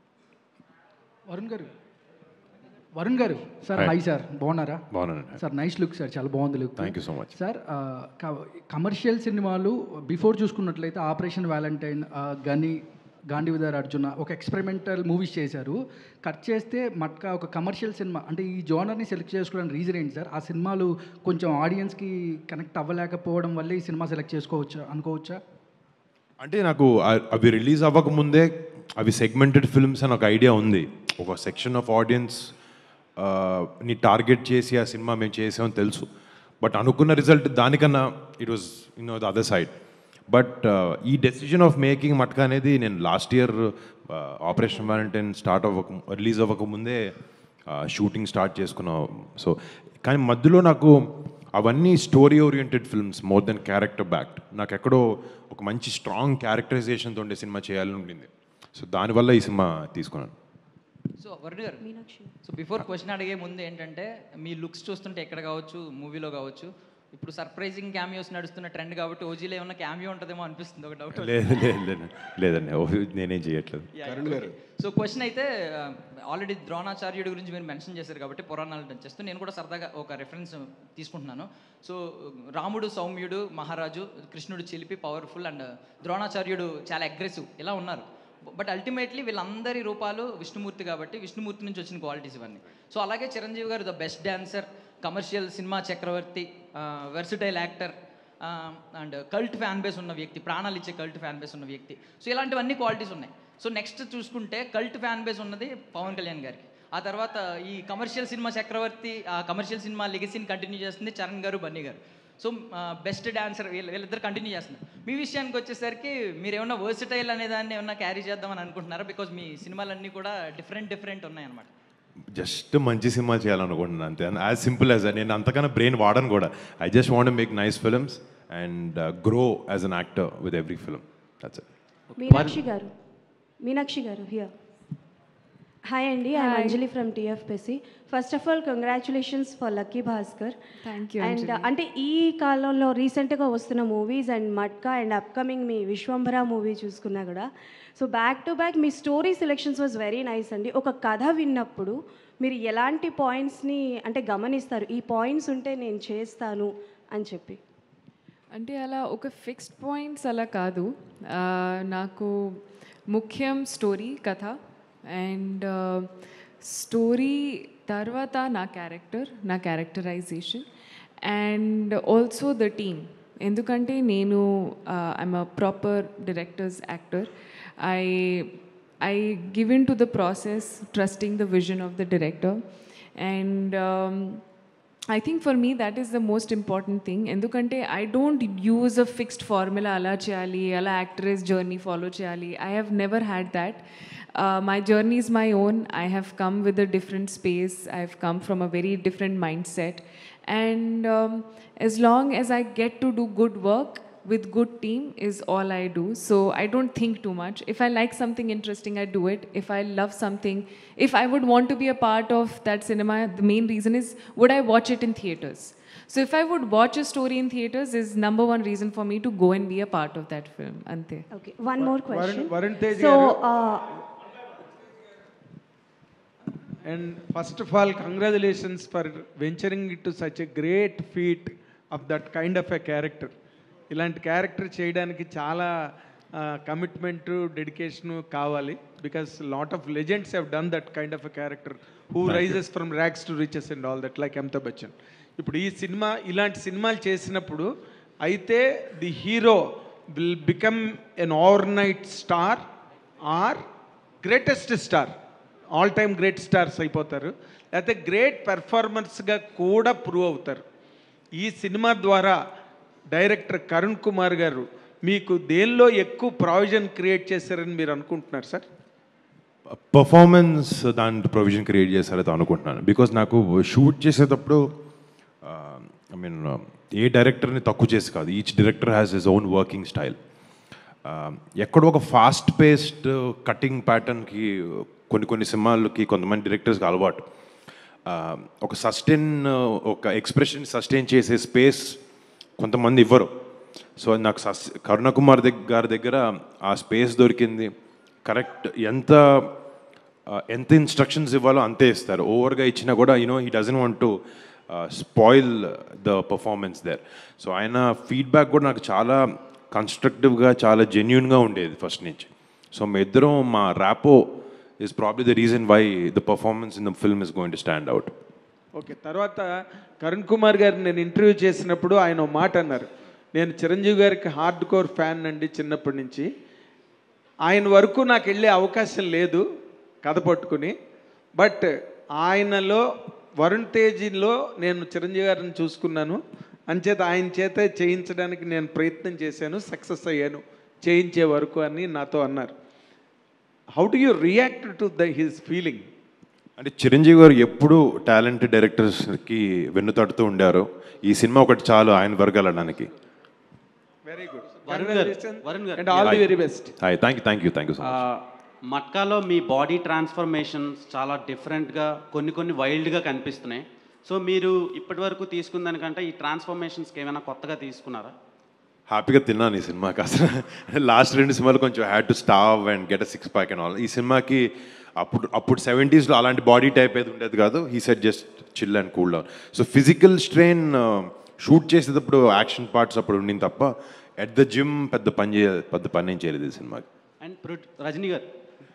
Varun garu Varun garu sir Hi. Hi sir బాగున్నారా బాగున్నానండి. సార్ నైస్ లుక్ సార్ చాలా బాగుంది look Thank you so much. Sir commercial సినిమాలు బిఫోర్ చూసుకున్నట్లయితే ఆపరేషన్ వ్యాలంటైన్ గని గాంధీవిదార్ అర్జున ఒక ఎక్స్పెరిమెంటల్ మూవీస్ చేశారు కట్ చేస్తే మట్కా ఒక కమర్షియల్ సినిమా అంటే ఈ జోనర్ని సెలెక్ట్ చేసుకోవడానికి రీజన్ ఏంటి సార్ ఆ సినిమాలు కొంచెం ఆడియన్స్కి కనెక్ట్ అవ్వలేకపోవడం వల్లే ఈ సినిమా సెలెక్ట్ చేసుకోవచ్చా అనుకోవచ్చా అంటే నాకు అ- అవి రిలీజ్ అవ్వకముందే అవి సెగ్మెంటెడ్ ఫిల్మ్స్ అని ఒక ఐడియా ఉంది ఒక సెక్షన్ ఆఫ్ ఆడియన్స్ ని టార్గెట్ చేసి ఆ సినిమా మేము చేసామని తెలుసు బట్ అనుకున్న రిజల్ట్ దానికన్నా it was you know the other side but ఈ డెసిజన్ ఆఫ్ మేకింగ్ మట్కా అనేది నేను last year Operation Valentine start అవ్వక రిలీజ్ అవ్వకముందే షూటింగ్ స్టార్ట్ చేసుకున్నాం సో కానీ మధ్యలో నాకు అవన్నీ story oriented films more than character backed నాకు ఎక్కడో ఒక మంచి స్ట్రాంగ్ క్యారెక్టరైజేషన్తో ఉండే సినిమా చేయాలని ఉండింది సో దానివల్ల ఈ సినిమా తీసుకున్నాను సో వరుణ్ గారు సో బిఫోర్ క్వశ్చన్ అడిగే ముందు ఏంటంటే మీ లుక్స్ చూస్తుంటే ఎక్కడ కావచ్చు మూవీలో కావచ్చు ఇప్పుడు సర్ప్రైజింగ్ క్యామియోస్ నడుస్తున్న ట్రెండ్ కాబట్టి ఓజీలో ఏమన్నా క్యామియో ఉంటుందేమో అనిపిస్తుంది ఒక డౌట్ లేదు లేదు లేదు లేదండి ఓ, నేనేం చేయట్లేదు సో క్వశ్చన్ అయితే ఆల్రెడీ ద్రోణాచార్యుడి గురించి మీరు మెన్షన్ చేశారు కాబట్టి పురాణాలు టచ్ చేస్తూ నేను కూడా సరదాగా ఒక రెఫరెన్స్ తీసుకుంటున్నాను సో రాముడు సౌమ్యుడు మహారాజు కృష్ణుడు చిలిపి పవర్ఫుల్ అండ్ ద్రోణాచార్యుడు చాలా అగ్రెసివ్ ఇలా ఉన్నారు బట్ అల్టిమేట్లీ వీళ్ళందరి రూపాలు విష్ణుమూర్తి కాబట్టి విష్ణుమూర్తి నుంచి వచ్చిన క్వాలిటీస్ ఇవన్నీ సో అలాగే Chiranjeevi garu the best dancer commercial సినిమా చక్రవర్తి versatile actor and cult fan base ఉన్న వ్యక్తి ప్రాణాలు ఇచ్చే కల్ట్ ఫ్యాన్ బేస్ ఉన్న వ్యక్తి సో ఇలాంటివన్నీ క్వాలిటీస్ ఉన్నాయి సో నెక్స్ట్ చూసుకుంటే కల్ట్ ఫ్యాన్ బేస్ ఉన్నది పవన్ కళ్యాణ్ గారికి ఆ తర్వాత ఈ కమర్షియల్ సినిమా చక్రవర్తి ఆ కమర్షియల్ సినిమా లెగసీని కంటిన్యూ చేస్తుంది చరణ్ గారు బన్నీ గారు సో బెస్ట్ డాన్సర్ వీళ్ళు వీళ్ళిద్దరు కంటిన్యూ చేస్తున్నారు మీ విషయానికి వచ్చేసరికి మీరు ఏమన్నా వర్సిటైల్ అనే దాన్ని ఏమన్నా క్యారీ చేద్దామని అనుకుంటున్నారా బికాజ్ మీ సినిమాలన్నీ కూడా డిఫరెంట్ డిఫరెంట్ ఉన్నాయన్నమాట జస్ట్ మంచి సినిమా చేయాలనుకుంటున్నాను అంతే యాజ్ సింపుల్ యాజ్ నేను అంతకన్నా బ్రెయిన్ వాడను కూడా I just want make nice films and grow as an actor with every film that's it Meenakshi garu Meenakshi garu here hi అండి I Hi. Anjali from TFPC first of all congratulations for lucky Bhaskar thank you and అంటే ఈ కాలంలో రీసెంట్గా వస్తున్న movies and Matka and upcoming మీ విశ్వంభర మూవీ చూసుకున్నా కూడా సో బ్యాక్ టు బ్యాక్ మీ story selections was very nice అండి ఒక కథ విన్నప్పుడు మీరు ఎలాంటి పాయింట్స్ని అంటే గమనిస్తారు ఈ పాయింట్స్ ఉంటే నేను చేస్తాను అని చెప్పి అంటే అలా ఒక ఫిక్స్డ్ పాయింట్స్ అలా కాదు ఆ, నాకు ముఖ్యం స్టోరీ కథ అండ్ స్టోరీ తర్వాత నా క్యారెక్టర్ నా characterisation and also the team ఎందుకంటే నేను I'm a proper directors actor I I give in to the process trusting the vision of the director and I think for me that is the most important thing. ఎందుకంటే I don't use a fixed formula అలా చేయాలి అలా యాక్ట్రెస్ జర్నీ ఫాలో చేయాలి I have never had that my journey is my own. I have come with a different space. I have come from a very different mindset. And um, as long as I get to do good work with good team is all I do. So I don't think too much. If I like something interesting, I do it. If I love something, if I would want to be a part of that cinema, the main reason is would I watch it in theaters? So if I would watch a story in theaters is number one reason for me to go and be a part of that film. Ante. Okay, one more question. Varun Tej so, garu. uh, And first of all, congratulations for venturing into such a great feat of that kind of a character. ఇలాంటి క్యారెక్టర్ చేయడానికి చాలా కమిట్మెంట్ డెడికేషన్ కావాలి because lot of legends have done that kind of a character who Thank you. Rises from rags to riches and all that like Amitabh Bachchan ఇప్పుడు ఈ సినిమా ఇలాంటి సినిమాలు చేసినప్పుడు అయితే the hero will become an overnight star or greatest star all time great stars అయిపోతారు లేకపోతే గ్రేట్ పెర్ఫార్మెన్స్గా కూడా ప్రూవ్ అవుతారు ఈ సినిమా ద్వారా డైరెక్టర్ కరుణ్ కుమార్ గారు మీకు దేనిలో ఎక్కువ ప్రావిజన్ క్రియేట్ చేశారని మీరు అనుకుంటున్నారు సార్ పర్ఫార్మెన్స్ దాని ప్రొవిజన్ క్రియేట్ చేశారైతే అనుకుంటున్నాను బికాజ్ నాకు షూట్ చేసేటప్పుడు ఐ మీన్ ఏ డైరెక్టర్ని తక్కువ చేసి కాదు each director has his own working style ఎక్కడో ఒక ఫాస్ట్ పేస్డ్ కటింగ్ ప్యాటర్న్కి కొన్ని కొన్ని సినిమాలకి కొంతమంది డైరెక్టర్స్కి అలవాటు Uh, ఒక సస్టైన్ ఒక ఎక్స్ప్రెషన్ సస్టైన్ చేసే స్పేస్ కొంతమంది ఇవ్వరు సో నాకు సస్ కరుణకుమార్ దగ్గర గారి దగ్గర ఆ స్పేస్ దొరికింది కరెక్ట్ ఎంత ఆ, ఎంత ఇన్స్ట్రక్షన్స్ ఇవ్వాలో అంతే ఇస్తారు ఓవర్గా ఇచ్చినా కూడా you know he doesn't want to spoil the performance there so ఆయన ఫీడ్బ్యాక్ కూడా నాకు చాలా కన్స్ట్రక్టివ్గా చాలా జెన్యున్గా ఉండేది ఫస్ట్ నుంచి సో మీ ఇద్దరం మా rapport is probably the reason why the performance in the film is going to stand out okay తర్వాత కరుణ్ కుమార్ గారిని నేను ఇంటర్వ్యూ చేసినప్పుడు ఆయన ఓ మాట అన్నారు నేను చిరంజీవి గారికి హార్డ్ కోర్ ఫ్యాన్ అండి చిన్నప్పటి నుంచి ఆయన వరకు నాకు వెళ్ళే అవకాశం లేదు కథ పట్టుకుని బట్ ఆయనలో వరుణ్ తేజీలో నేను చిరంజీవి గారిని చూసుకున్నాను అంచేత ఆయన చేత చేయించడానికి నేను ప్రయత్నం చేశాను సక్సెస్ అయ్యాను చేయించే వరకు అని నాతో అన్నారు how do you react to the his feeling అంటే చిరంజీవి గారు ఎప్పుడూ టాలెంటెడ్ డైరెక్టర్స్కి వెన్నుతడుతూ ఉండారు ఈ సినిమా ఒకటి చాలు ఆయన వరగలడానికి very good Varun garu Varun garu and all the very best hi thank you thank you thank you so much మట్కాలో మీ బాడీ ట్రాన్స్ఫర్మేషన్స్ చాలా డిఫరెంట్గా కొన్ని కొన్ని వైల్డ్గా కనిపిస్తున్నాయి సో మీరు ఇప్పటివరకు తీసుకున్న దానికంటే ఈ ట్రాన్స్ఫర్మేషన్స్కి ఏమైనా కొత్తగా తీసుకున్నారా హ్యాపీగా తిన్నాను ఈ సినిమాకి అసలు లాస్ట్ రెండు సినిమాలు కొంచెం had to starve and get a six pack and all ఈ సినిమాకి అప్పుడు అప్పుడు సెవెంటీస్లో అలాంటి బాడీ టైప్ ఏది ఉండేది కాదు he set just chill and cool down so physical strain shoot చేసేటప్పుడు యాక్షన్ పార్ట్స్ అప్పుడు ఉండింది తప్ప ఎట్ ద జిమ్ పెద్ద పని చే పెద్ద పని ఏం చేయలేదు ఈ సినిమాకి అండ్ ప్రొ- రజనీ గారు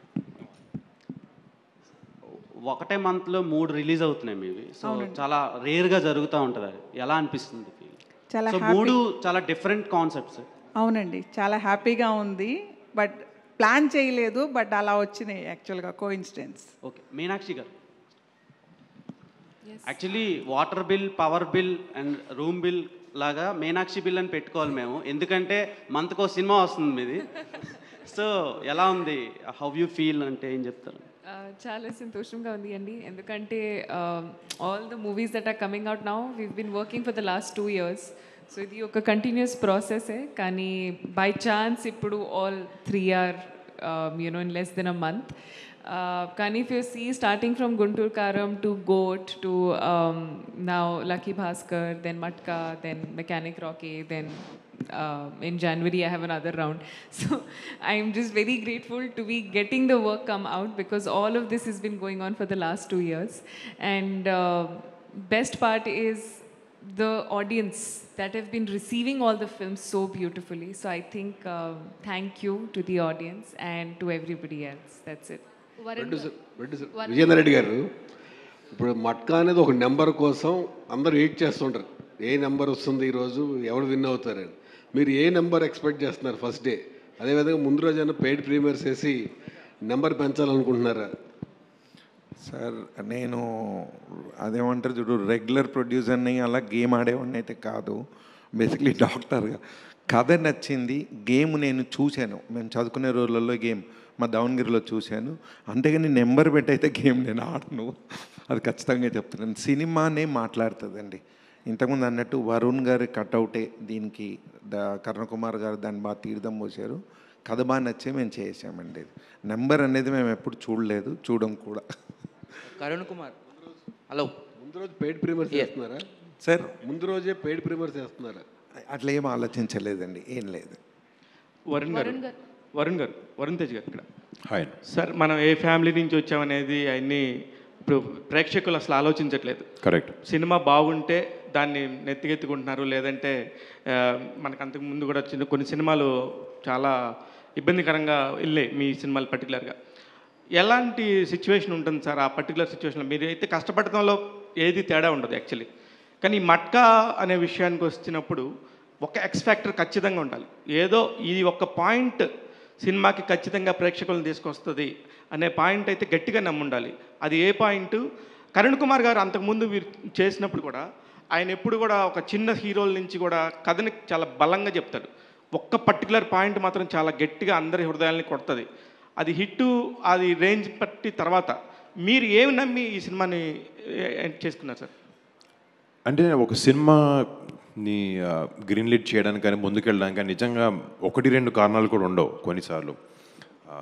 ఒకటే మంత్లో మూడు రిలీజ్ అవుతున్నాయి మీవి సో అవునండి. చాలా రేర్గా జరుగుతూ ఉంటుంది అది ఎలా అనిపిస్తుంది చాలా సో happy. మూడు చాలా డిఫరెంట్ కాన్సెప్ట్స్ అవునండి చాలా హ్యాపీగా ఉంది బట్ ప్లాన్ చేయలేదు బట్ అలా వచ్చినాయి యాక్చువల్గా కో incidence okay Meenakshi garu actually water bill power bill and room bill లాగా మీనాక్షి బిల్ అని పెట్టుకోవాలి మేము ఎందుకంటే మంత్కో సినిమా వస్తుంది మీది సో ఎలా ఉంది హౌ యూ ఫీల్ అంటే ఏం చెప్తారు Uh, చాలా సంతోషంగా ఉంది అండి ఎందుకంటే all the movies that are coming out now we been working for the last two years so ఇది ఒక కంటిన్యూస్ ప్రాసెసే కానీ బై ఛాన్స్ ఇప్పుడు all three are you know in less than a month కానీ if you see starting from Guntur Kaaram to GOAT to now Lucky Bhaskar then Matka then mechanic Rocky then uh, in January I have another round. So I'm just very grateful to be getting the work come out because all of this has been going on for the last two years. And uh, best part is the audience that have been receiving all the films so beautifully. So I think uh, thank you to the audience and to everybody else. That's it. Producer producer Vijender Reddy garu ఇప్పుడు మట్కా అనేది ఒక నెంబర్ కోసం అందరూ వెయిట్ చేస్తుంటారు ఏ నెంబర్ వస్తుంది ఈరోజు ఎవరు విన్ అవుతారని మీరు ఏ నెంబర్ ఎక్స్పెక్ట్ చేస్తున్నారు ఫస్ట్ డే అదేవిధంగా ముందు రోజు ఏమైనా పెయిడ్ ప్రీమియర్స్ వేసి నెంబర్ పెంచాలనుకుంటున్నారా సార్ నేను అదేమంటారు చూడు రెగ్యులర్ ప్రొడ్యూసర్ని అలా గేమ్ ఆడేవాడిని అయితే కాదు బేసిక్లీ డాక్టర్గా కథ నచ్చింది గేమ్ నేను చూశాను మేము చదువుకునే రోజులలో గేమ్ మా దావణగిరిలో చూశాను అంతేగాని నెంబర్ పెట్టి అయితే గేమ్ నేను ఆడను అది ఖచ్చితంగా చెప్తున్నాను సినిమానే మాట్లాడుతుందండి ఇంతకుముందు అన్నట్టు వరుణ్ గారి కట్అవుటే దీనికి ద కరుణకుమార్ గారు దాన్ని బాగా తీర్థం పోసారు కథ బాగా నచ్చే మేము చేసామండి నెంబర్ అనేది మేము ఎప్పుడు చూడలేదు చూడం కూడా కరుణ్ కుమార్ హలో ముందు రోజు పెయిడ్ ప్రీమియర్స్ చేస్తున్నారా సార్ ముందు రోజే పెయిడ్ ప్రీమియర్స్ చేస్తున్నారా అట్లా ఏం ఆలోచించలేదండి ఏం లేదు వరుణ్ గారు వరుణ్ గారు వరుణ్ తేజ్ గారు ఇక్కడ హాయ్ సార్ మనం ఏ ఫ్యామిలీ నుంచి వచ్చామనేది అవన్నీ ఇప్పుడు ప్రేక్షకులు అసలు ఆలోచించట్లేదు కరెక్ట్ సినిమా బాగుంటే దాన్ని నెత్తికెత్తుకుంటున్నారు లేదంటే ఆ, మనకు అంతకు ముందు కూడా చిన్న కొన్ని సినిమాలు చాలా ఇబ్బందికరంగా వెళ్ళాయి మీ సినిమాలు పర్టికులర్గా ఎలాంటి సిచ్యువేషన్ ఉంటుంది సార్ ఆ పర్టికులర్ సిచ్యువేషన్లో మీరు అయితే కష్టపడటంలో ఏది తేడా ఉండదు యాక్చువల్లీ కానీ ఈ మట్కా అనే విషయానికి వచ్చినప్పుడు ఒక ఎక్స్ ఫ్యాక్టర్ ఖచ్చితంగా ఉండాలి ఏదో ఈ ఒక్క పాయింట్ సినిమాకి ఖచ్చితంగా ప్రేక్షకులను తీసుకొస్తుంది అనే పాయింట్ అయితే గట్టిగా నమ్ముండాలి అది ఏ పాయింట్ కరుణ్ కుమార్ గారు అంతకుముందు మీరు చేసినప్పుడు కూడా ఆయన ఎప్పుడు కూడా ఒక చిన్న హీరోల నుంచి కూడా కథని చాలా బలంగా చెప్తాడు ఒక్క పర్టికులర్ పాయింట్ మాత్రం చాలా గట్టిగా అందరి హృదయాల్ని కొడుతుంది అది హిట్ అది రేంజ్ పట్టి తర్వాత మీరు ఏమి నమ్మి ఈ సినిమాని ఏ- చేసుకున్నారు సార్ అంటే ఒక సినిమాని గ్రీన్ లిట్ చేయడానికి కానీ ముందుకెళ్ళడానికి కానీ నిజంగా ఒకటి రెండు కారణాలు కూడా ఉండవు కొన్నిసార్లు ఆ,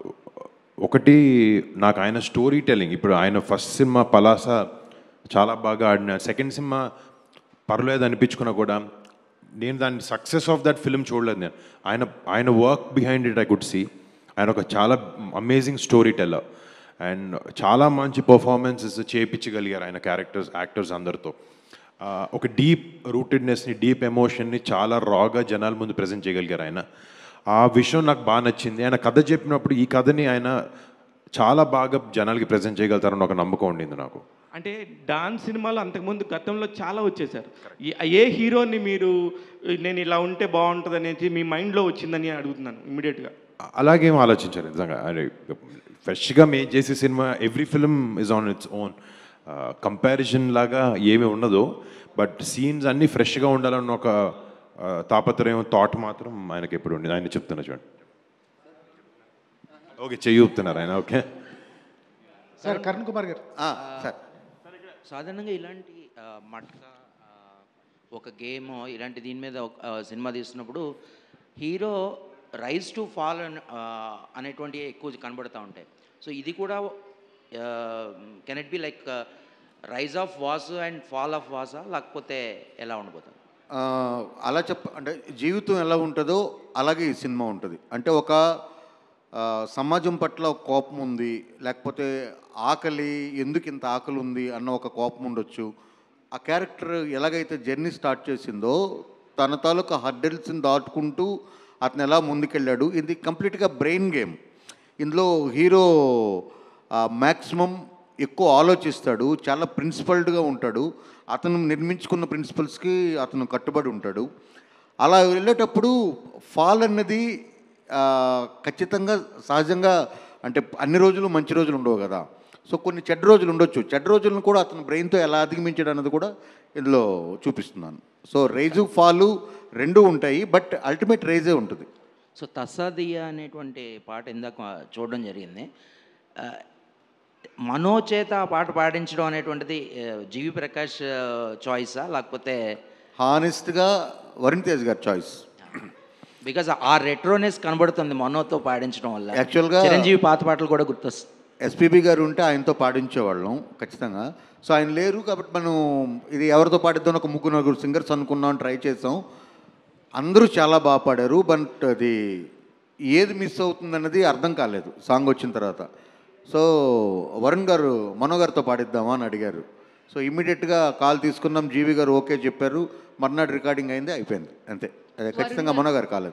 ఒకటి నాకు ఆయన స్టోరీ టెల్లింగ్ ఇప్పుడు ఆయన ఫస్ట్ సినిమా పలాస చాలా బాగా ఆడిన సెకండ్ సినిమా పర్లేదు అనిపించుకున్నా కూడా నేను దాని సక్సెస్ ఆఫ్ దట్ ఫిల్మ్ చూడలేదు నేను ఆయన ఆయన work behind it I could see ఆయన ఒక చాలా అమేజింగ్ స్టోరీ టెల్లర్ అండ్ చాలా మంచి పర్ఫార్మెన్సెస్ చేయించగలిగారు ఆయన క్యారెక్టర్స్ యాక్టర్స్ అందరితో ఆ, ఒక డీప్ రూటెడ్నెస్ని డీప్ ఎమోషన్ని చాలా రాగా జనాల ముందు ప్రజెంట్ చేయగలిగారు ఆయన ఆ విషయం నాకు బాగా నచ్చింది ఆయన కథ చెప్పినప్పుడు ఈ కథని ఆయన చాలా బాగా జనాలకి ప్రజెంట్ చేయగలుగుతారని ఒక నమ్మకం ఉండింది నాకు అంటే డాన్స్ సినిమాలు అంతకుముందు గతంలో చాలా వచ్చేసారు ఈ- ఏ హీరోని మీరు నేను ఇలా ఉంటే బాగుంటుంది అనేది మీ మైండ్లో వచ్చిందని అడుగుతున్నాను ఇమీడియట్గా అలాగేం ఆలోచించారు నిజంగా అదే ఫ్రెష్గా మేము చేసే cinema every film is on its own comparison లాగా ఏమీ ఉండదు బట్ సీన్స్ అన్నీ ఫ్రెష్గా ఉండాలన్న ఒక ఆ, తాపత్రయం థాట్ మాత్రం ఆయనకి ఎప్పుడు ఉండేది ఆయన చెప్తున్నా చూడండి ఓకే చెయ్యి ఊపుతున్నారు ఆయన ఓకే సార్ కరుణ్ కుమార్ గారు సార్ సాధారణంగా ఇలాంటి ఆ, మట్కా ఆ, ఒక గేమ్ ఇలాంటి దీని మీద ఒక, ఆ, సినిమా తీస్తున్నప్పుడు హీరో రైజ్ టు ఫాల్ అనేటువంటి ఎక్కువ కనబడుతూ ఉంటాయి సో ఇది కూడా can it be like rise of Vas and fall of Vasa లేకపోతే ఎలా ఉండబోతుంది ఆ, అలా చెప్ప అంటే జీవితం ఎలా ఉంటుందో అలాగే ఈ సినిమా ఉంటుంది అంటే ఒక ఆ, సమాజం పట్ల ఒక కోపం ఉంది లేకపోతే ఆకలి ఎందుకు ఇంత ఆకలి ఉంది అన్న ఒక కోపం ఉండొచ్చు ఆ క్యారెక్టర్ ఎలాగైతే జర్నీ స్టార్ట్ చేసిందో తన తాలూకా హర్డిల్స్ని దాటుకుంటూ అతను ఎలా ముందుకెళ్ళాడు ఇది కంప్లీట్గా బ్రెయిన్ గేమ్ ఇందులో హీరో మ్యాక్సిమం ఎక్కువ ఆలోచిస్తాడు చాలా ప్రిన్సిపల్డ్గా ఉంటాడు అతను నిర్మించుకున్న ప్రిన్సిపల్స్కి అతను కట్టుబడి ఉంటాడు అలా వెళ్ళేటప్పుడు ఫాల్ అన్నది ఆ, ఖచ్చితంగా సహజంగా అంటే అన్ని రోజులు మంచి రోజులు ఉండవు కదా సో కొన్ని చెడ్డ రోజులు ఉండొచ్చు చెడ్డ రోజులను కూడా అతను బ్రెయిన్తో ఎలా అధిగమించాడు అన్నది కూడా ఇందులో చూపిస్తున్నాను సో రైజు ఫాలు రెండు ఉంటాయి బట్ అల్టిమేట్ రైజే ఉంటుంది సో తస్సాదియా అనేటువంటి పాట ఇందాక చూడడం జరిగింది ఆ, మనో చేత ఆ పాట పాడించడం అనేటువంటిది ఆ, జీవి ప్రకాష్ చాయిసా లేకపోతే హానెస్ట్గా వరుణ్ తేజ్ గారి చాయిస్ బికాజ్ ఆ రెట్రోనెస్ కనబడుతుంది మనోతో పాడించడం వల్ల యాక్చువల్గా చిరంజీవి పాత పాటలు కూడా గుర్తొస్తాయి ఎస్పీబీ గారు ఉంటే ఆయనతో పాడించేవాళ్ళం ఖచ్చితంగా సో ఆయన లేరు కాబట్టి మనం ఇది ఎవరితో పాడిద్దాం ఒక ముగ్గురు నలుగురు సింగర్స్ అనుకున్నాం ట్రై చేసాం అందరూ చాలా బాగా పాడారు బట్ అది ఏది మిస్ అవుతుందన్నది అర్థం కాలేదు సాంగ్ వచ్చిన తర్వాత సో వరుణ్ గారు మనో గారితో పాడిద్దామా అని అడిగారు సో ఇమీడియట్గా కాల్ తీసుకున్నాం జీవి గారు ఓకే చెప్పారు మర్నాడు రికార్డింగ్ అయింది అయిపోయింది అంతే అదే ఖచ్చితంగా మనో గారు కాలేదు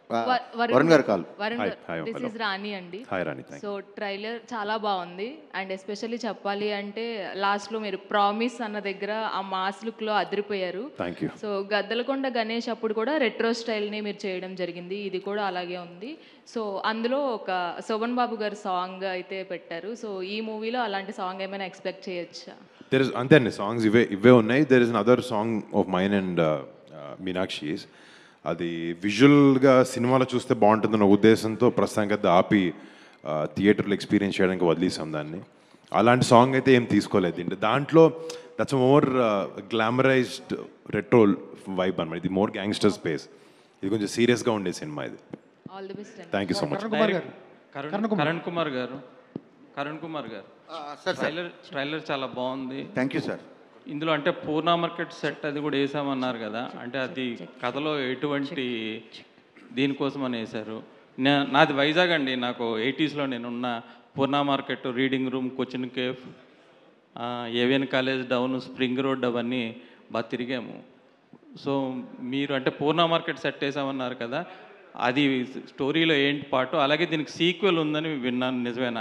ఆ, వ- వరుణ్ గారు కాల్ వరుణ్ Hi, గారు hi, this hello. Is Rani అండి Hi, Rani, thank so trailer చాలా బాగుంది అండ్ ఎస్పెషల్లీ చెప్పాలి అంటే లాస్ట్లో మీరు ప్రామిస్ అన్న దగ్గర ఆ మాస్ లుక్లో అదిరిపోయారు thank you so Gaddalakonda Ganesh అప్పుడు కూడా రెట్రో స్టైల్ని మీరు చేయడం జరిగింది ఇది కూడా అలాగే ఉంది సో అందులో ఒక శోభన్ బాబు గారి సాంగ్ అయితే పెట్టారు సో ఈ మూవీలో అలాంటి సాంగ్ ఏమైనా ఎక్స్పెక్ట్ చేయొచ్చా దెర్ ఇస్ అంతే అండి సాంగ్స్ ఇవే ఇవే ఉన్నాయి there is other song of mine and Meenakshi's అది విజువల్గా సినిమాలో చూస్తే బాగుంటుందన్న ఉద్దేశంతో ప్రస్తుతానికి అది ఆపి థియేటర్లో ఎక్స్పీరియన్స్ చేయడానికి వదిలేసాం దాన్ని అలాంటి సాంగ్ అయితే ఏం తీసుకోలేదు అండి దాంట్లో that's more glamorised retro vibe అనమాట ఇది మోర్ గ్యాంగ్స్టర్ స్పేస్ ఇది కొంచెం సీరియస్గా ఉండే సినిమా ఇది all the best thank you so much direct Karun Karan Kumar garu Karan Kumar గారు సార్, సార్. ట్రైలర్ ట్రైలర్ చాలా బాగుంది థ్యాంక్ యూ సార్ ఇందులో అంటే పూర్ణ మార్కెట్ సెట్ అది కూడా వేసామన్నారు కదా అంటే అది కథలో ఎటువంటి దీనికోసం అని వేశారు నా- నాది వైజాగ్ అండి నాకు ఎయిటీస్లో నేనున్న Poorna market reading room Cochin cafe AVN college down spring road అవన్నీ బాగా తిరిగాము సో మీరు అంటే పూర్ణ మార్కెట్ సెట్ వేసామన్నారు కదా అది స్టోరీలో ఏంటి పాటు అలాగే దీనికి సీక్వెల్ ఉందని విన్నాను నిజమేనా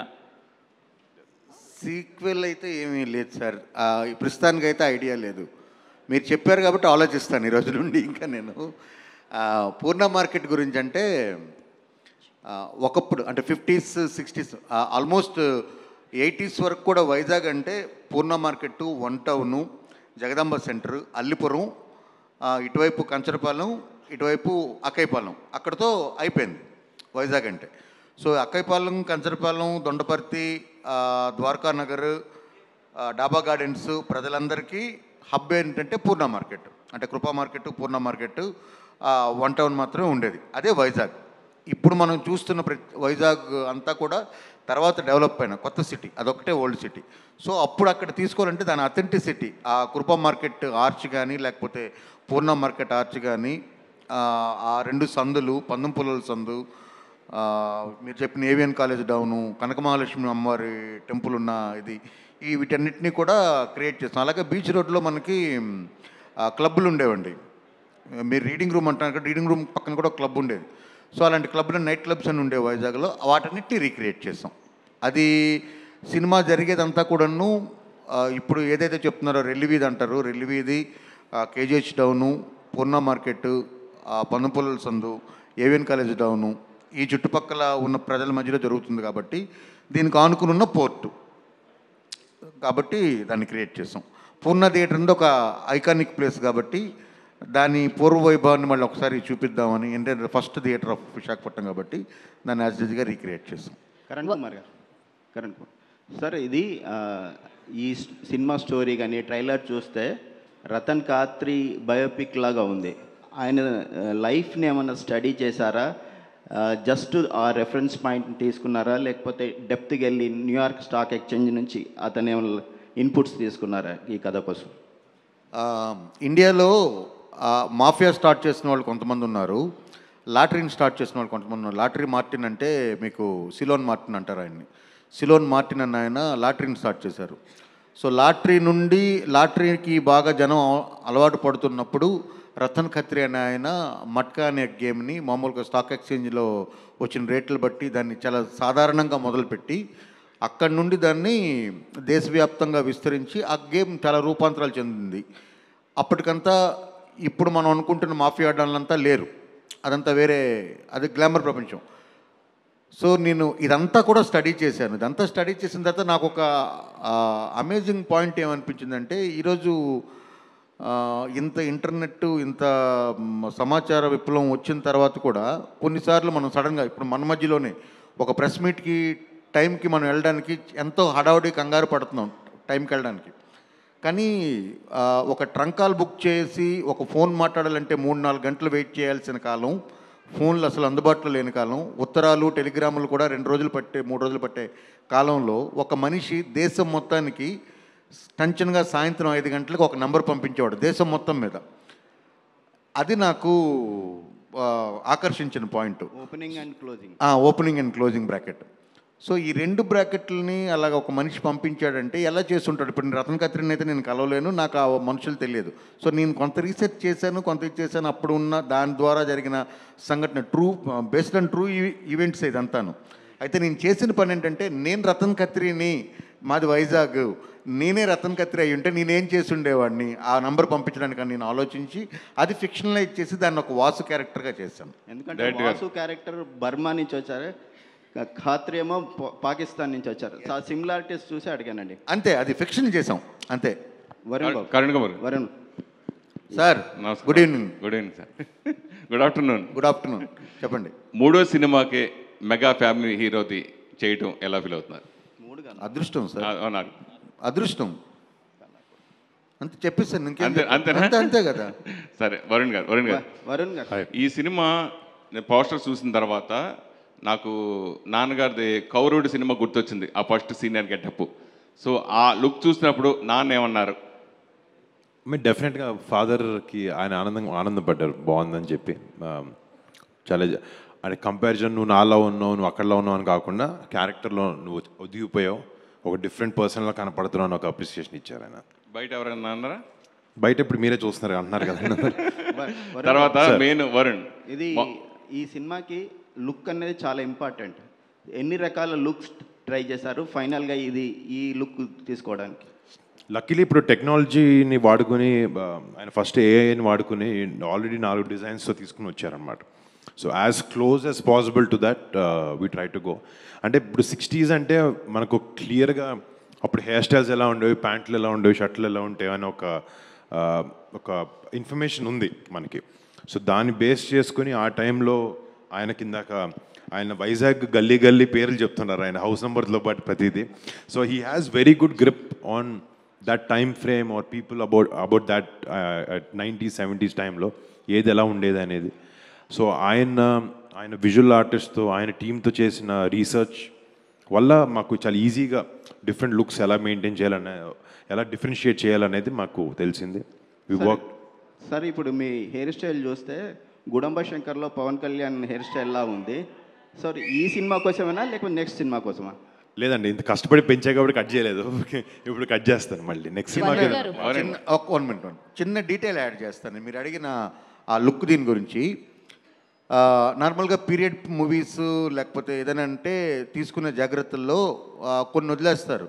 సీక్వెల్ అయితే ఏమీ లేదు సార్ ఆ, ఈ ప్రస్తుతానికి అయితే ఐడియా లేదు మీరు చెప్పారు కాబట్టి ఆలోచిస్తాను ఈ రోజు నుండి ఇంకా నేను ఆ, పూర్ణ మార్కెట్ గురించి అంటే ఆ, ఒకప్పుడు అంటే ఫిఫ్టీస్ సిక్స్టీస్ ఆల్మోస్ట్ ఎయిటీస్ వరకు కూడా వైజాగ్ అంటే Poorna market one town Jagadamba centre Allipuram ఆ, ఇటువైపు కంచరపాలెం ఇటువైపు అక్కైపాలెం అక్కడితో అయిపోయింది వైజాగ్ అంటే సో అక్కైపాలెం కంచరపాలెం దొండపర్తి ఆ, ద్వారకా నగర్ ఆ, డాబా గార్డెన్స్ ప్రజలందరికీ హబ్ ఏంటంటే పూర్ణ మార్కెట్ అంటే కృపా మార్కెట్ పూర్ణ మార్కెట్ ఆ, వన్ టౌన్ మాత్రమే ఉండేది అదే వైజాగ్ ఇప్పుడు మనం చూస్తున్న ప్రతి వైజాగ్ అంతా కూడా తర్వాత డెవలప్ అయిన కొత్త సిటీ అదొకటే ఓల్డ్ సిటీ సో అప్పుడు అక్కడ తీసుకోవాలంటే దాని అథెంటిసిటీ ఆ కృపా మార్కెట్ ఆర్చ్ కానీ లేకపోతే పూర్ణ మార్కెట్ ఆర్చ్ కానీ ఆ, ఆ రెండు సందులు పందం పుల్లల సందు ఆ, మీరు చెప్పిన ఏవియన్ కాలేజ్ డౌను కనకమహాలక్ష్మి అమ్మవారి టెంపుల్ ఉన్న ఇది ఈ వీటన్నిటిని కూడా క్రియేట్ చేస్తాం అలాగే బీచ్ రోడ్లో మనకి ఆ, క్లబ్బులు ఉండేవండి మీరు రీడింగ్ రూమ్ అంటున్నారు కదా రీడింగ్ రూమ్ పక్కన కూడా ఒక క్లబ్ ఉండేది సో అలాంటి క్లబ్లు నైట్ క్లబ్స్ అని ఉండేవి వైజాగ్లో వాటన్నిటిని రీక్రియేట్ చేసాం అది సినిమా జరిగేదంతా కూడాను ఆ, ఇప్పుడు ఏదైతే చెప్తున్నారో రెల్లివీధి అంటారు Relliveedhi KGH down Poorna market పందుపుల్లల సందు ఏవియన్ కాలేజ్ డౌను ఈ చుట్టుపక్కల ఉన్న ప్రజల మధ్యలో జరుగుతుంది కాబట్టి దీనికి ఆనుకుని ఉన్న పోర్టు కాబట్టి దాన్ని క్రియేట్ చేసాం పూర్ణ థియేటర్ అనేది ఒక ఐకానిక్ ప్లేస్ కాబట్టి దాని పూర్వ వైభవాన్ని మళ్ళీ ఒకసారి చూపిద్దామని ఏంటంటే ఫస్ట్ థియేటర్ ఆఫ్ విశాఖపట్నం కాబట్టి దాన్ని యాజ్ ఇట్గా రీక్రియేట్ చేసాం కరణ్ కుమార్ గారు కరణ్ కుమార్ సార్ ఇది ఆ, ఈ స్- సినిమా స్టోరీ కానీ ట్రైలర్ చూస్తే రతన్ కాత్రి బయోపిక్ లాగా ఉంది ఆయన ఆ, లైఫ్ని ఏమైనా స్టడీ చేశారా ఆ, జస్ట్ ఆ రెఫరెన్స్ పాయింట్ తీసుకున్నారా లేకపోతే డెప్త్కి వెళ్ళి న్యూయార్క్ స్టాక్ ఎక్స్చేంజ్ నుంచి అతను ఏమైనా ఇన్పుట్స్ తీసుకున్నారా ఈ కథ కోసం ఆ, ఇండియాలో ఆ, మాఫియా స్టార్ట్ చేసిన వాళ్ళు కొంతమంది ఉన్నారు లాటరీని స్టార్ట్ చేసిన వాళ్ళు కొంతమంది ఉన్నారు లాటరీ మార్టిన్ అంటే మీకు సిలోన్ మార్టిన్ అంటారు ఆయన్ని సిలోన్ మార్టిన్ అన్న ఆయన లాటరీని స్టార్ట్ చేశారు సో లాటరీ నుండి లాటరీకి బాగా జనం అలవాటు పడుతున్నప్పుడు రతన్ ఖత్రి అనే ఆయన మట్కా అనే గేమ్ని మామూలుగా స్టాక్ ఎక్స్చేంజ్లో వచ్చిన రేట్లు బట్టి దాన్ని చాలా సాధారణంగా మొదలుపెట్టి అక్కడి నుండి దాన్ని దేశవ్యాప్తంగా విస్తరించి ఆ గేమ్ చాలా రూపాంతరాలు చెందింది అప్పటికంతా ఇప్పుడు మనం అనుకుంటున్న మాఫియా ఆడాలంతా లేరు అదంతా వేరే అది గ్లామర్ ప్రపంచం సో నేను ఇదంతా కూడా స్టడీ చేశాను ఇదంతా స్టడీ చేసిన తర్వాత నాకు ఒక అమేజింగ్ పాయింట్ ఏమనిపించిందంటే ఈరోజు ఆ, ఇంత ఇంటర్నెట్ ఇంత మ్, సమాచార విప్లవం వచ్చిన తర్వాత కూడా కొన్నిసార్లు మనం సడన్గా ఇప్పుడు మన మధ్యలోనే ఒక ప్రెస్ మీట్కి టైంకి మనం వెళ్ళడానికి ఎంతో హడావుడి కంగారు పడుతున్నాం టైంకి వెళ్ళడానికి కానీ ఆ, ఒక ట్రంక్ కాల్ బుక్ చేసి ఒక ఫోన్ మాట్లాడాలంటే మూడు నాలుగు గంటలు వెయిట్ చేయాల్సిన కాలం ఫోన్లు అసలు అందుబాటులో లేని కాలం ఉత్తరాలు టెలిగ్రాములు కూడా రెండు రోజులు పట్టే మూడు రోజులు పట్టే కాలంలో ఒక మనిషి దేశం మొత్తానికి టెన్షన్గా సాయంత్రం ఐదు గంటలకు ఒక నంబర్ పంపించేవాడు దేశం మొత్తం మీద అది నాకు ఆ, ఆకర్షించిన point opening and closing opening and closing bracket so ఈ రెండు బ్రాకెట్లని అలాగ ఒక మనిషి పంపించాడంటే ఎలా చేస్తుంటాడు ఇప్పుడు నేను రతన్ కత్రిని అయితే నేను కలవలేను నాకు ఆ మనుషులు తెలియదు సో నేను కొంత రీసెర్చ్ చేశాను కొంత ఇది చేశాను అప్పుడు ఉన్న దాని ద్వారా జరిగిన సంఘటన true based on true events ఇదంతాను అయితే నేను చేసిన పని ఏంటంటే నేను రతన్ కత్రిని మాది వైజాగ్ నేనే రతన్ కత్రి అయి ఉంటే నేనేం చేసి ఉండేవాడిని ఆ నంబర్ పంపించడానికి అని నేను ఆలోచించి అది ఫిక్షనలైజ్ చేసి దాన్ని ఒక వాసు క్యారెక్టర్గా చేశాను ఎందుకంటే వాసు క్యారెక్టర్ బర్మా నుంచి వచ్చారు ఖాత్రి ఏమో పా- పాకిస్తాన్ నుంచి వచ్చారు ఆ సిమిలారిటీస్ చూసి అడిగానండి అంతే అది ఫిక్షన్ చేసాం అంతే వరుణ్ బాబు. కరుణ్ కుమార్ వరుణ్ సార్ నమస్కారం. Good evening good evening sir good afternoon good afternoon చెప్పండి మూడో సినిమాకే మెగా ఫ్యామిలీ హీరోది చేయటం ఎలా ఫీల్ అవుతున్నారు అదృష్టం సార్ ఆ, అవునా అదృష్టం అంతే చెప్పేస్తాను ఇంకేం అంతే చెప్పను. అంతేనా అంతే అంతే కదా సరే వరుణ్ గారు వరుణ్ గారు వరుణ్ గారు ఈ సినిమా నేను పోస్టర్ చూసిన తర్వాత నాకు నాన్నగారిది కౌరవుడి సినిమా గుర్తొచ్చింది ఆ ఫస్ట్ సీనియర్ గెటప్ సో ఆ లుక్ చూసినప్పుడు నాన్న ఏమన్నారు మీరు డెఫినెట్గా ఫాదర్కి ఆయన ఆనందం ఆనందపడ్డారు బాగుందని చెప్పి ఆ, చాలా జ- అంటే కంపారిజన్ నువ్వు నాలో ఉన్నావు నువ్వు అక్కడలో ఉన్నావు అని కాకుండా క్యారెక్టర్లో నువ్వు ఒదిగిపోయావు ఒక డిఫరెంట్ పర్సన్లో కనపడుతున్నావు అని ఒక అప్రిసియేషన్ ఇచ్చారు ఆయన బయట ఎవరైనా అన్నారా బయట ఇప్పుడు మీరే చూస్తున్నారు అంటున్నారు కదా వరుణ్ తర్వాత బాబు. మెయిన్ వరుణ్ ఇది ఈ సినిమాకి లుక్ అనేది చాలా ఇంపార్టెంట్ ఎన్ని రకాల లుక్స్ ట్రై చేశారు ఫైనల్గా ఇది ఈ లుక్ తీసుకోవడానికి లక్కీలీ ఇప్పుడు టెక్నాలజీని వాడుకొని ఆ, ఆయన ఫస్ట్ ఏఐని వాడుకుని ఆల్రెడీ నాలుగు డిజైన్స్తో తీసుకుని వచ్చారనమాట so as close as possible to that we try to go అంటే ఇప్పుడు సిక్స్టీస్ అంటే మనకు క్లియర్గా అప్పుడు హెయిర్ స్టైల్స్ ఎలా ఉండేవి ప్యాంట్లు ఎలా ఉండేవి షర్ట్లు ఎలా ఉంటాయి అని ఒక ఆ, ఒక ఇన్ఫర్మేషన్ ఉంది మనకి సో దాన్ని బేస్ చేసుకొని ఆ టైంలో ఆయన కిందాక ఆయన వైజాగ్ గల్లీ గల్లీ పేర్లు చెప్తున్నారు ఆయన హౌస్ నెంబర్తో పాటు ప్రతిదీ so he has very good grip on that time frame or people about about that nineties seventies టైంలో ఏది ఎలా ఉండేది అనేది సో ఆయన ఆయన విజువల్ ఆర్టిస్ట్తో ఆయన టీంతో చేసిన రీసెర్చ్ వల్ల మాకు చాలా ఈజీగా డిఫరెంట్ లుక్స్ ఎలా మెయింటైన్ చేయాలనే ఎలా డిఫరెన్షియేట్ చేయాలనేది మాకు తెలిసింది వి వర్క్ సార్ ఇప్పుడు మీ హెయిర్ స్టైల్ చూస్తే గుడంబ శంకర్లో పవన్ కళ్యాణ్ హెయిర్ స్టైల్ లా ఉంది సార్ ఈ సినిమా కోసమేనా లేకపోతే నెక్స్ట్ సినిమా కోసమా లేదండి ఇంత కష్టపడి పెంచా కాబట్టి కట్ చేయలేదు ఇప్పుడు కట్ చేస్తాను మళ్ళీ నెక్స్ట్ సినిమాకి చిన్న ఒక వన్ మినిట్ వన్ చిన్న డీటెయిల్ యాడ్ చేస్తాను మీరు అడిగిన ఆ లుక్ దీని గురించి ఆ, నార్మల్గా పీరియడ్ మూవీస్ లేకపోతే ఏదైనా అంటే తీసుకునే జాగ్రత్తల్లో ఆ, కొన్ని వదిలేస్తారు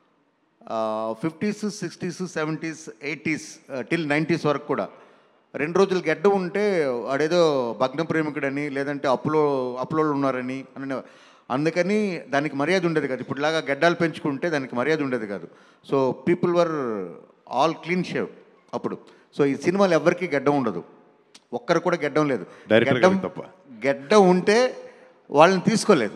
fifties sixties seventies eighties till nineties వరకు కూడా రెండు రోజులు గెడ్డ ఉంటే వాడేదో భగ్న ప్రేమికుడని లేదంటే అప్పులో అప్పులో ఉన్నారని అని అందుకని దానికి మర్యాద ఉండేది కాదు ఇప్పుడులాగా గెడ్డాలు పెంచుకుంటే దానికి మర్యాద ఉండేది కాదు so people were all clean shave అప్పుడు సో ఈ సినిమాలు ఎవరికి గెడ్డం ఉండదు ఒక్కరు కూడా గెడ్డం లేదు Director గెడ్డం గారికి తప్ప. గెడ్డ ఉంటే వాళ్ళని తీసుకోలేదు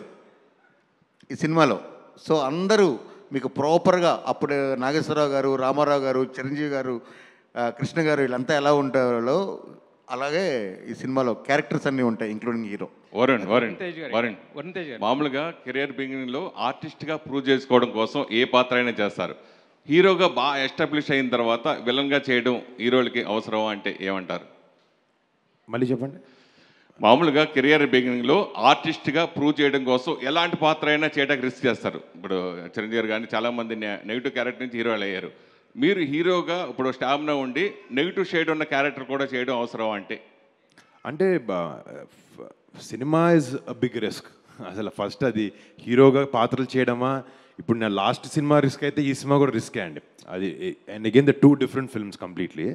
ఈ సినిమాలో సో అందరూ మీకు ప్రాపర్గా అప్పుడు నాగేశ్వరరావు గారు రామారావు గారు చిరంజీవి గారు ఆ, కృష్ణ గారు వీళ్ళంతా ఎలా ఉంటారో అలాగే ఈ సినిమాలో క్యారెక్టర్స్ అన్నీ ఉంటాయి ఇంక్లూడింగ్ హీరో వరుణ్ వరుణ్ తేజ్ గారు. వరుణ్ వరుణ్ తేజ్ గారు. మామూలుగా కెరియర్ బిగినింగ్ లో ఆర్టిస్ట్ గా ప్రూవ్ చేసుకోవడం కోసం ఏ పాత్ర అయినా చేస్తారు హీరోగా బాగా ఎస్టాబ్లిష్ అయిన తర్వాత విలన్ గా చేయడం హీరోలకి అవసరం అంటే ఏమంటారు మళ్ళీ చెప్పండి మామూలుగా కెరియర్ బిగినింగ్ లో ఆర్టిస్ట్ గా ప్రూవ్ చేయడం కోసం ఎలాంటి పాత్ర అయినా చేయడానికి రిస్క్ చేస్తారు ఇప్పుడు చిరంజీవి గారు కానీ చాలా మంది నెగిటివ్ క్యారెక్టర్ నుంచి హీరోలు అయ్యారు మీరు హీరోగా ఇప్పుడు స్టామినా ఉండి నెగిటివ్ షేడ్ ఉన్న క్యారెక్టర్ కూడా చేయడం అవసరం అంటే అంటే cinema is a big risk అసలు ఫస్ట్ అది హీరోగా పాత్రలు చేయడమా ఇప్పుడు నా లాస్ట్ సినిమా రిస్క్ అయితే ఈ సినిమా కూడా రిస్కే అండి అది and again the two different films completely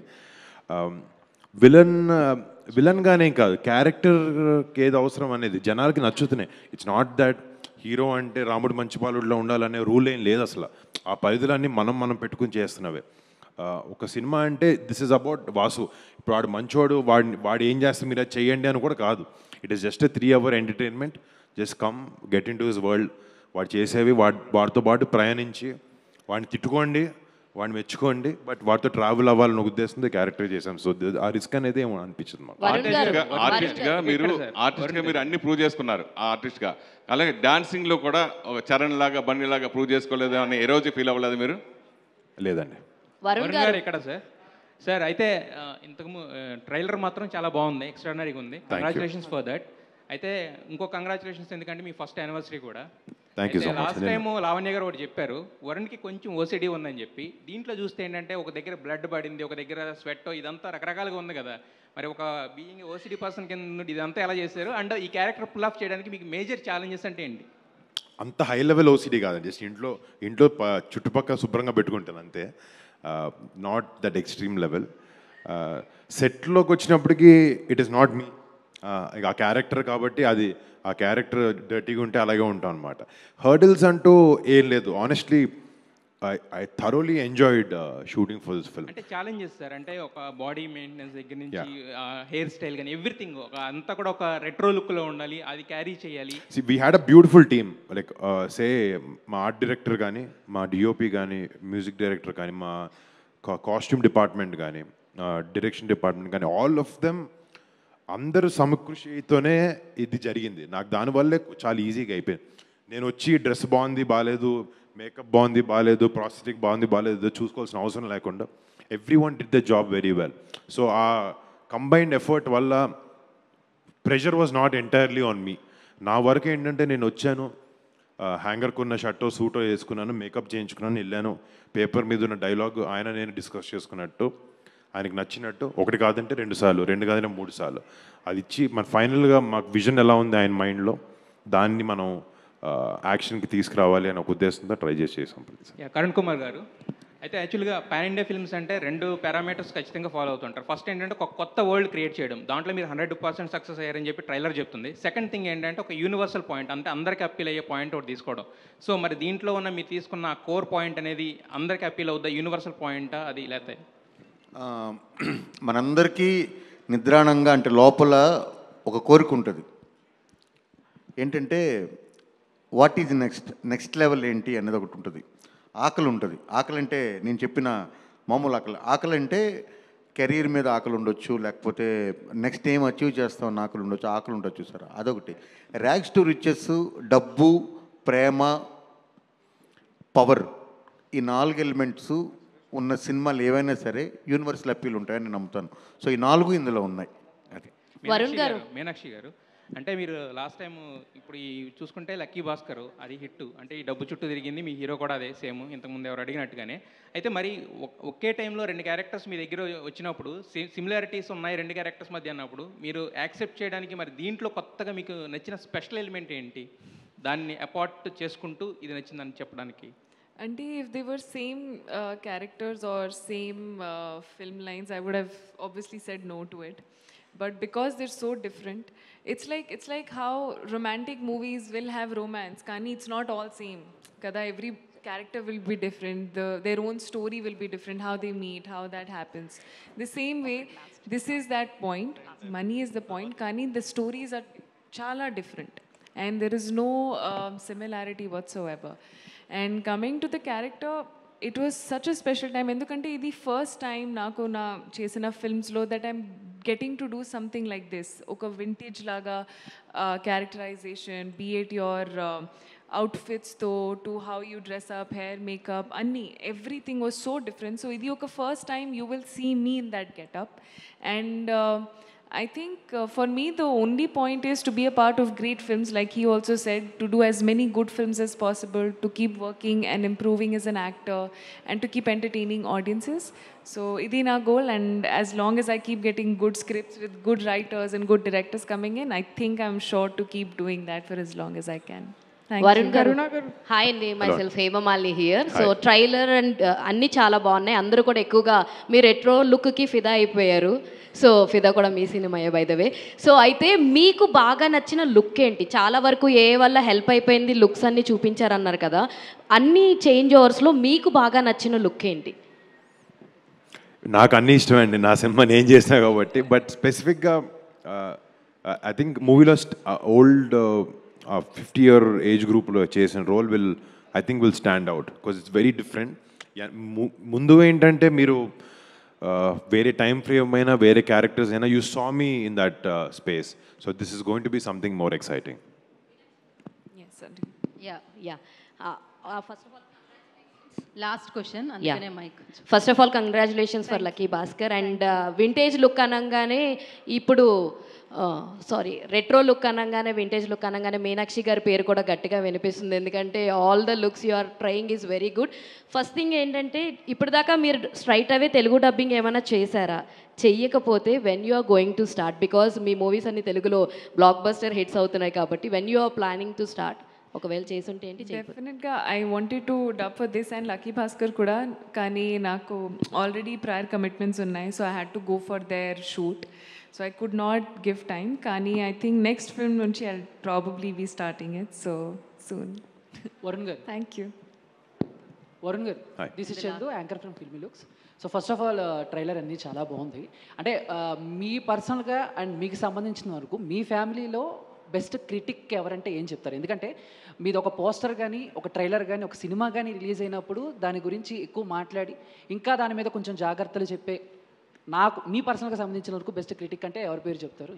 villain విలన్గానే కాదు క్యారెక్టర్కి ఏది అవసరం అనేది జనాలకి నచ్చుతున్నాయి ఇట్స్ నాట్ దట్ హీరో అంటే రాముడు మంచిపాలుడిలో ఉండాలనే రూల్ ఏం లేదు అసలు ఆ పరిధులన్నీ మనం మనం పెట్టుకుని చేస్తున్నవే ఆ, ఒక సినిమా అంటే దిస్ ఇస్ అబౌట్ వాసు ఇప్పుడు వాడు మంచోడు వాడి వాడు ఏం చేస్తే మీరు అది చేయండి అని కూడా కాదు it is just three hour entertainment just come get in to his world వాడు చేసేవి వాడి వాడితో పాటు ప్రయాణించి వాడిని తిట్టుకోండి వాడిని మెచ్చుకోండి బట్ వాడితో ట్రావెల్ అవ్వాలని ఉద్దేశంతో క్యారెక్టర్ చేశాం సో ఆ రిస్క్ అనేది ఏమో అనిపించదు మాకు ఆర్టిస్ట్ గా ఆర్టిస్ట్ గా మీరు ఆర్టిస్ట్ గా మీరు అన్ని ప్రూవ్ చేసుకున్నారు ఆర్టిస్ట్ గా అలాగే డాన్సింగ్ లో కూడా ఒక చరణ్ లాగా బండి లాగా ప్రూవ్ చేసుకోలేదు అని ఏ రోజు ఫీల్ అవ్వలేదు మీరు లేదండి వరుణ్ వరుణ్ గారు గారు ఇక్కడ సార్ సార్ అయితే ఆ, ఇంతకు ట్రైలర్ మాత్రం చాలా బాగుంది ఎక్స్ట్రాడనరీగా ఉంది కంగ్రాచులేషన్స్ ఫర్ దట్ అయితే ఇంకో కంగ్రాచులేషన్స్ ఎందుకంటే మీ ఫస్ట్ యానివర్సరీ కూడా thank you so much last time Lavanya garu ఒకటి చెప్పారు వరుణ్కి కొంచెం ఓసిడి ఉందని చెప్పి దీంట్లో చూస్తే ఏంటంటే ఒక దగ్గర బ్లడ్ పడింది ఒక దగ్గర స్వెట్ ఇదంతా రకరకాలుగా ఉంది కదా మరి ఒక బీయింగ్ ఓసిడి పర్సన్ కింద నుండి ఇదంతా ఎలా చేశారు అండ్ ఈ క్యారెక్టర్ పుల్ ఆఫ్ చేయడానికి మీకు మేజర్ ఛాలెంజెస్ అంటే ఏంటి అంత హై లెవెల్ ఓసిడీ కాదండి జస్ట్ ఇంట్లో ఇంట్లో ప- చుట్టుపక్కల శుభ్రంగా పెట్టుకుంటాను అంతే నాట్ దట్ ఎక్స్ట్రీమ్ లెవెల్ సెట్లోకి వచ్చినప్పటికీ ఇట్ ఈస్ నాట్ మీ ఆ క్యారెక్టర్ కాబట్టి అది ఆ క్యారెక్టర్ డర్టీగా ఉంటే అలాగే ఉంటాం అనమాట హర్డిల్స్ అంటూ ఏం లేదు honestly I I thoroughly enjoyed shooting for this film అంటే ఛాలెంజెస్ సార్ అంటే ఒక బాడీ మెయింటెనెన్స్ దగ్గర నుంచి హెయిర్ స్టైల్ కానీ ఎవ్రీథింగ్ ఒక అంతా కూడా ఒక రెట్రో లుక్లో ఉండాలి అది క్యారీ చేయాలి see we had a beautiful team like say మా ఆర్ట్ డైరెక్టర్ కానీ మా డిఓపి కానీ మ్యూజిక్ డైరెక్టర్ కానీ మా కాస్ట్యూమ్ డిపార్ట్మెంట్ కానీ డైరెక్షన్ డిపార్ట్మెంట్ కానీ ఆల్ ఆఫ్ దెమ్ అందరూ సమకృషితోనే ఇది జరిగింది నాకు దానివల్లే చాలా ఈజీగా అయిపోయింది నేను వచ్చి డ్రెస్ బాగుంది బాగాలేదు మేకప్ బాగుంది బాగాలేదు ప్రాస్థెటిక్ బాగుంది బాగాలేదు ఏదో చూసుకోవాల్సిన అవసరం లేకుండా everyone did the job very well so ఆ కంబైన్డ్ ఎఫర్ట్ వల్ల pressure was not entirely on me నా వరకు ఏంటంటే నేను వచ్చాను హ్యాంగర్కు ఉన్న షర్టో సూటో వేసుకున్నాను మేకప్ చేయించుకున్నాను వెళ్ళాను పేపర్ మీద ఉన్న డైలాగ్ ఆయన నేను డిస్కస్ చేసుకున్నట్టు ఆయనకి నచ్చినట్టు ఒకటి కాదంటే రెండు సార్లు రెండు కాదంటే మూడు సార్లు అది ఇచ్చి మన ఫైనల్గా మాకు విజన్ ఎలా ఉంది ఆయన మైండ్లో దాన్ని మనం యాక్షన్కి తీసుకురావాలి అనే ఒక ఉద్దేశంతో ట్రై చేసి చేసాం ప్రతిసారి యా, కరుణ్ కుమార్ గారు అయితే యాక్చువల్గా పాన్ ఇండియా ఫిల్మ్స్ అంటే రెండు పారామీటర్స్ ఖచ్చితంగా ఫాలో అవుతుంటారు ఫస్ట్ ఏంటంటే ఒక కొత్త వరల్డ్ క్రియేట్ చేయడం దాంట్లో మీరు హండ్రెడ్ పర్సెంట్ సక్సెస్ అయ్యారని చెప్పి ట్రైలర్ చెప్తుంది సెకండ్ థింగ్ ఏంటంటే ఒక యూనివర్సల్ పాయింట్ అంటే అందరికీ అప్పీల్ అయ్యే పాయింట్ ఒకటి తీసుకోవడం సో మరి దీంట్లో ఉన్న మీరు తీసుకున్న కోర్ పాయింట్ అనేది అందరికీ అప్పీల్ అవుద్దా యూనివర్సల్ పాయింట్ అది లేకపోతే ఆ, మనందరికీ నిద్రాణంగా అంటే లోపల ఒక కోరిక ఉంటుంది ఏంటంటే what is next next level ఏంటి అనేది ఒకటి ఉంటుంది ఆకలి ఉంటుంది ఆకలి అంటే నేను చెప్పిన మామూలు ఆకలి ఆకలి అంటే కెరీర్ మీద ఆకలి ఉండొచ్చు లేకపోతే నెక్స్ట్ ఏం అచీవ్ చేస్తామని ఆకలి ఉండొచ్చు ఆకలి ఉండొచ్చు సార్ అదొకటి ర్యాక్స్ టు రిచెస్ డబ్బు ప్రేమ పవర్ ఈ నాలుగు ఎలిమెంట్స్ ఉన్న సినిమాలు ఏవైనా సరే యూనివర్సల్ అప్పీల్ ఉంటాయని నేను నమ్ముతాను సో ఈ నాలుగు ఇందులో ఉన్నాయి అది వరుణ్ గారు. మీనాక్షి గారు అంటే మీరు లాస్ట్ టైం ఇప్పుడు ఈ చూసుకుంటే లక్కీ భాస్కర్ అది హిట్ అంటే ఈ డబ్బు చుట్టూ తిరిగింది మీ హీరో కూడా అదే సేమ్ ఇంతకుముందు ఎవరు అడిగినట్టుగానే అయితే మరి ఒ- ఒకే టైంలో రెండు క్యారెక్టర్స్ మీ దగ్గర వచ్చినప్పుడు సిమిలారిటీస్ ఉన్నాయి రెండు క్యారెక్టర్స్ మధ్య అన్నప్పుడు మీరు యాక్సెప్ట్ చేయడానికి మరి దీంట్లో కొత్తగా మీకు నచ్చిన స్పెషల్ ఎలిమెంట్ ఏంటి దాన్ని అపార్ట్ చేసుకుంటూ ఇది నచ్చిందని చెప్పడానికి Auntie, if they were same uh, characters or same uh, film lines, I would have obviously said no to it. But because they're so different, it's like it's like how romantic movies will have romance. Kani, it's not all same. Kada, every character will be different. The, their own story will be different. How they meet, how that happens. The same way, this is that point. Money is the point. Kani, the stories are chala different, and there is no um, similarity whatsoever. And coming to the character it was such a special time ఎందుకంటే ఇది ఫస్ట్ టైం నాకు నా చేసిన ఫిల్మ్స్లో that I'm getting to do something like this ఒక వింటేజ్ లాగా క్యారెక్టరైజేషన్ బీఎట్ యువర్ అవుట్ఫిట్స్తో to how you dress up hair makeup అన్నీ everything was so different so ఇది ఒక first time you will see me in that getup and I think uh, for me, the only point is to be a part of great films, like he also said, to do as many good films as possible, to keep working and improving as an actor, and to keep entertaining audiences. So, idi na goal, and as long as I keep getting good scripts with good writers and good directors coming in, I think I'm sure to keep doing that for as long as I can. Thank Varun you. Garu hi అండి my Hello. Self Hemamalini here so Hi. Trailer and అన్నీ చాలా బాగున్నాయి అందరూ కూడా ఎక్కువగా మీరు ఎట్రో లుక్కి ఫిదా అయిపోయారు సో ఫిదా కూడా మీ సినిమాయే బై ద వే సో అయితే మీకు బాగా నచ్చిన లుక్ ఏంటి చాలా వరకు ఏ వల్ల హెల్ప్ అయిపోయింది లుక్స్ అన్ని చూపించారన్నారు కదా అన్ని చేంజ్ ఓవర్స్లో మీకు బాగా నచ్చిన లుక్ ఏంటి నాకు అన్నీ ఇష్టమే అండి నా సినిమా నేను చేసిన కాబట్టి బట్ స్పెసిఫిక్గా ఐ థింక్ మూవీలో ఓల్డ్ ఫిఫ్టీ ఇయర్ ఏజ్ గ్రూప్లో చేసిన role will I think will stand out because it's very different ముందు ఏంటంటే మీరు uh, వేరే టైం ఫ్రేమ్ అయినా వేరే క్యారెక్టర్స్ అయినా you saw me in that space so this is going to be something more exciting Yes, sir. Yeah yeah first of all last question yeah అందుకనే mic first of all congratulations for lucky Bhaskar and vintage look అనగానే ఇప్పుడు సారీ రెట్రో లుక్ అనగానే వింటేజ్ లుక్ అనగానే మీనాక్షి గారి పేరు కూడా గట్టిగా వినిపిస్తుంది ఎందుకంటే all the looks you are trying is very good first thing ఏంటంటే ఇప్పటిదాకా మీరు స్ట్రైట్ అవే తెలుగు డబ్బింగ్ ఏమైనా చేశారా చెయ్యకపోతే when you are going to start because మీ మూవీస్ అన్ని తెలుగులో బ్లాక్ బస్టర్ హిట్స్ అవుతున్నాయి కాబట్టి when you are planning to start ఒకవేళ చేసుంటే ఏంటి చేయకపోతే డెఫినెట్గా I wanted to dub for this and Lucky Bhaskar కూడా కానీ నాకు ఆల్రెడీ ప్రయర్ కమిట్మెంట్స్ ఉన్నాయి so I had to go for their shoot so I could not give time కానీ ఐ థింక్ నెక్స్ట్ ఫిల్మ్ నుంచి I probably be starting it so soon Varun garu thank you Varun garu Hi. This is Chandu anchor from Filmy Looks so first of all trailer అన్నీ చాలా బాగుంది అంటే uh, మీ పర్సనల్గా అండ్ మీకు సంబంధించిన వరకు మీ ఫ్యామిలీలో బెస్ట్ క్రిటిక్ ఎవరంటే ఏం చెప్తారు ఎందుకంటే మీది ఒక పోస్టర్ కానీ ఒక ట్రైలర్ కానీ ఒక సినిమా కానీ రిలీజ్ అయినప్పుడు దాని గురించి ఎక్కువ మాట్లాడి ఇంకా దాని మీద కొంచెం జాగ్రత్తలు చెప్పే నాకు మీ పర్సనల్గా సంబంధించిన వరకు బెస్ట్ క్రిటిక్ అంటే ఎవరి పేరు చెప్తారు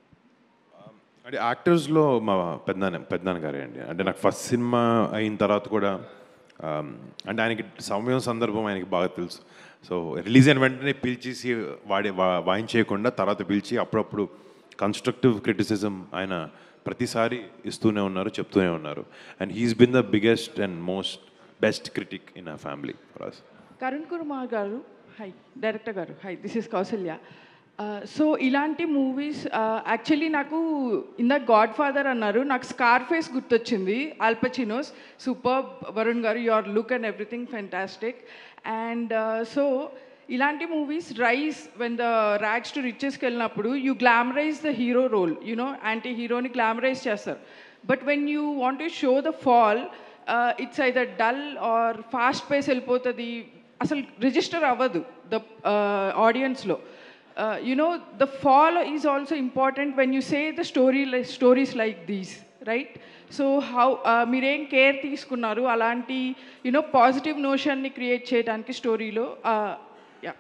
అంటే యాక్టర్స్లో మా పెద్దనాన్న పెద్దనాన్న గారే అండి అంటే నాకు ఫస్ట్ సినిమా అయిన తర్వాత కూడా ఆమ్, అంటే ఆయనకి సమయం సందర్భం ఆయనకి బాగా తెలుసు సో రిలీజ్ అయిన వెంటనే పిలిచేసి వాడి వా- వాయించేయకుండా తర్వాత పిలిచి అప్పుడప్పుడు కన్స్ట్రక్టివ్ క్రిటిసిజం ఆయన ప్రతిసారి ఇస్తూనే ఉన్నారు చెప్తూనే ఉన్నారు and he's been the biggest and most best critic in a family for us Karun Kumar garu hi director garu hi this is Kausalya so ఇలాంటి మూవీస్ యాక్చువల్లీ నాకు ఇందాక గాడ్ ఫాదర్ అన్నారు నాకు స్కార్ ఫేస్ గుర్తొచ్చింది ఆల్పచినోస్ super Varun garu your look and everything fantastic and so ఇలాంటి movies rise when the rags to రిచెస్కి వెళ్ళినప్పుడు you glamorise the hero role you know anti హీరోని గ్లామరైజ్ చేస్తారు but when you want to show the fall it's either dull or fast pace వెళ్ళిపోతుంది అసలు రిజిస్టర్ అవ్వదు ద ఆడియన్స్లో you know the fall is also important when you say the story stories like these right so how మీరేం కేర్ తీసుకున్నారు అలాంటి యునో పాజిటివ్ నోషన్ని క్రియేట్ చేయడానికి స్టోరీలో యా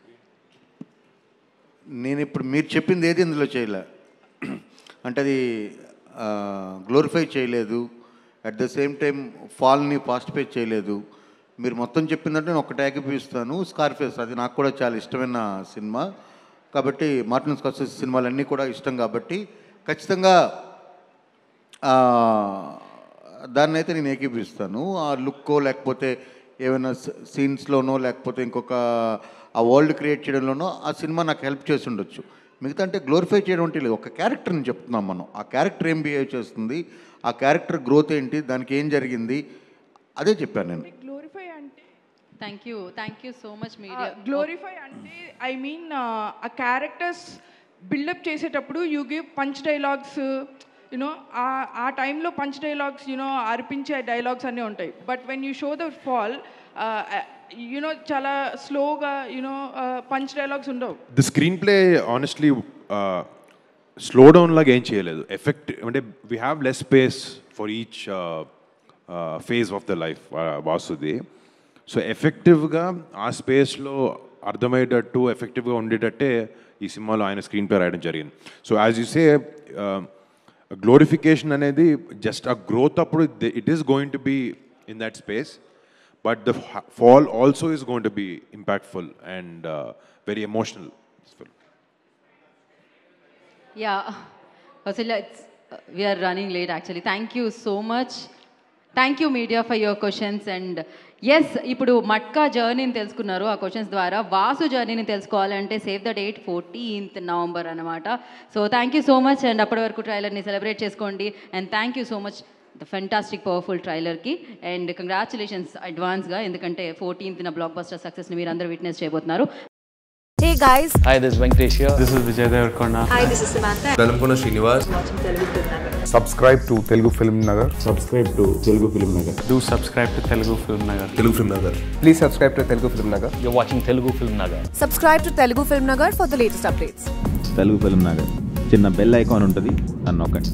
నేను ఇప్పుడు మీరు చెప్పింది ఏది ఇందులో చేయలే అంటే అది గ్లోరిఫై చేయలేదు అట్ ద సేమ్ టైం ఫాల్ని ఫాస్ట్ పే చేయలేదు మీరు మొత్తం చెప్పిందంటే నేను ఒకటే ఏకీపిస్తాను స్కార్ఫేస్ అది నాకు కూడా చాలా ఇష్టమైన సినిమా కాబట్టి మార్టిన్ స్కార్ఫేస్ సినిమాలన్నీ కూడా ఇష్టం కాబట్టి ఖచ్చితంగా ఆ, దాన్ని అయితే నేను ఏకీపిస్తాను ఆ లుక్కో లేకపోతే ఏమైనా సీన్స్లోనో లేకపోతే ఇంకొక ఆ వరల్డ్ క్రియేట్ చేయడంలోనో ఆ సినిమా నాకు హెల్ప్ చేసి ఉండొచ్చు మిగతా అంటే గ్లోరిఫై చేయడం అంటే లేదు ఒక క్యారెక్టర్ని చెప్తున్నాం మనం ఆ క్యారెక్టర్ ఏం బిహేవ్ చేస్తుంది ఆ క్యారెక్టర్ గ్రోత్ ఏంటి దానికి ఏం జరిగింది అదే చెప్పాను నేను గ్లోరిఫై అంటే thank you thank you so much media glorify అంటే ఐ మీన్ ఆ క్యారెక్టర్స్ బిల్డప్ చేసేటప్పుడు you give punch dialogues you know ఆ ఆ టైంలో పంచ్ డైలాగ్స్ యునో అర్పించే డైలాగ్స్ అన్నీ ఉంటాయి but when you show the fall you know చాలా స్లోగా యునో పంచ్ డైలాగ్స్ ఉండవు the screenplay honestly slow down లాగా ఏం చేయలేదు ఎఫెక్ట్ అంటే we have less space for each phase of the life వాసుది సో ఎఫెక్టివ్గా ఆ స్పేస్లో అర్థమయ్యేటట్టు ఎఫెక్టివ్గా ఉండేటట్టే ఈ సినిమాలో ఆయన స్క్రీన్ ప్లే రాయడం జరిగింది so as you say glorification అనేది జస్ట్ ఆ గ్రోత్ అప్పుడు it is going to be in that space but the fall also is going to be impactful and very emotional yeah Kausalya, it's, uh, we are running late actually. Thank you so much. Thank you media for your questions and yes ఇప్పుడు మట్కా జర్నీని తెలుసుకున్నారు ఆ క్వశ్చన్స్ ద్వారా వాసు జర్నీని తెలుసుకోవాలంటే save the date fourteenth November అనమాట so thank you so much and అప్పటి వరకు ట్రైలర్ని సెలబ్రేట్ చేసుకోండి and thank you so much the fantastic powerful ట్రైలర్కి అండ్ కంగ్రాచులేషన్స్ అడ్వాన్స్గా ఎందుకంటే ఫోర్టీన్త్న బ్లాక్ బస్టర్ సక్సెస్ని మీరు అందరూ విట్నెస్ చేయబోతున్నారు Hey guys. Hi, this is Venkatesh here. This is Vijay Devarkonda. Hi, this is Samantha. Dalamkona Srinivas. Subscribe to Telugu Film Nagar. Subscribe to Telugu Film Nagar. Do subscribe to Telugu Film Nagar. Telugu Film Nagar. Please subscribe to Telugu Film Nagar. You're watching Telugu Film Nagar. Subscribe to Telugu Film Nagar for the latest updates. Telugu film Nagar చిన్న బెల్ ఐకాన్ ఉంటుంది నన్ను నొక్కండి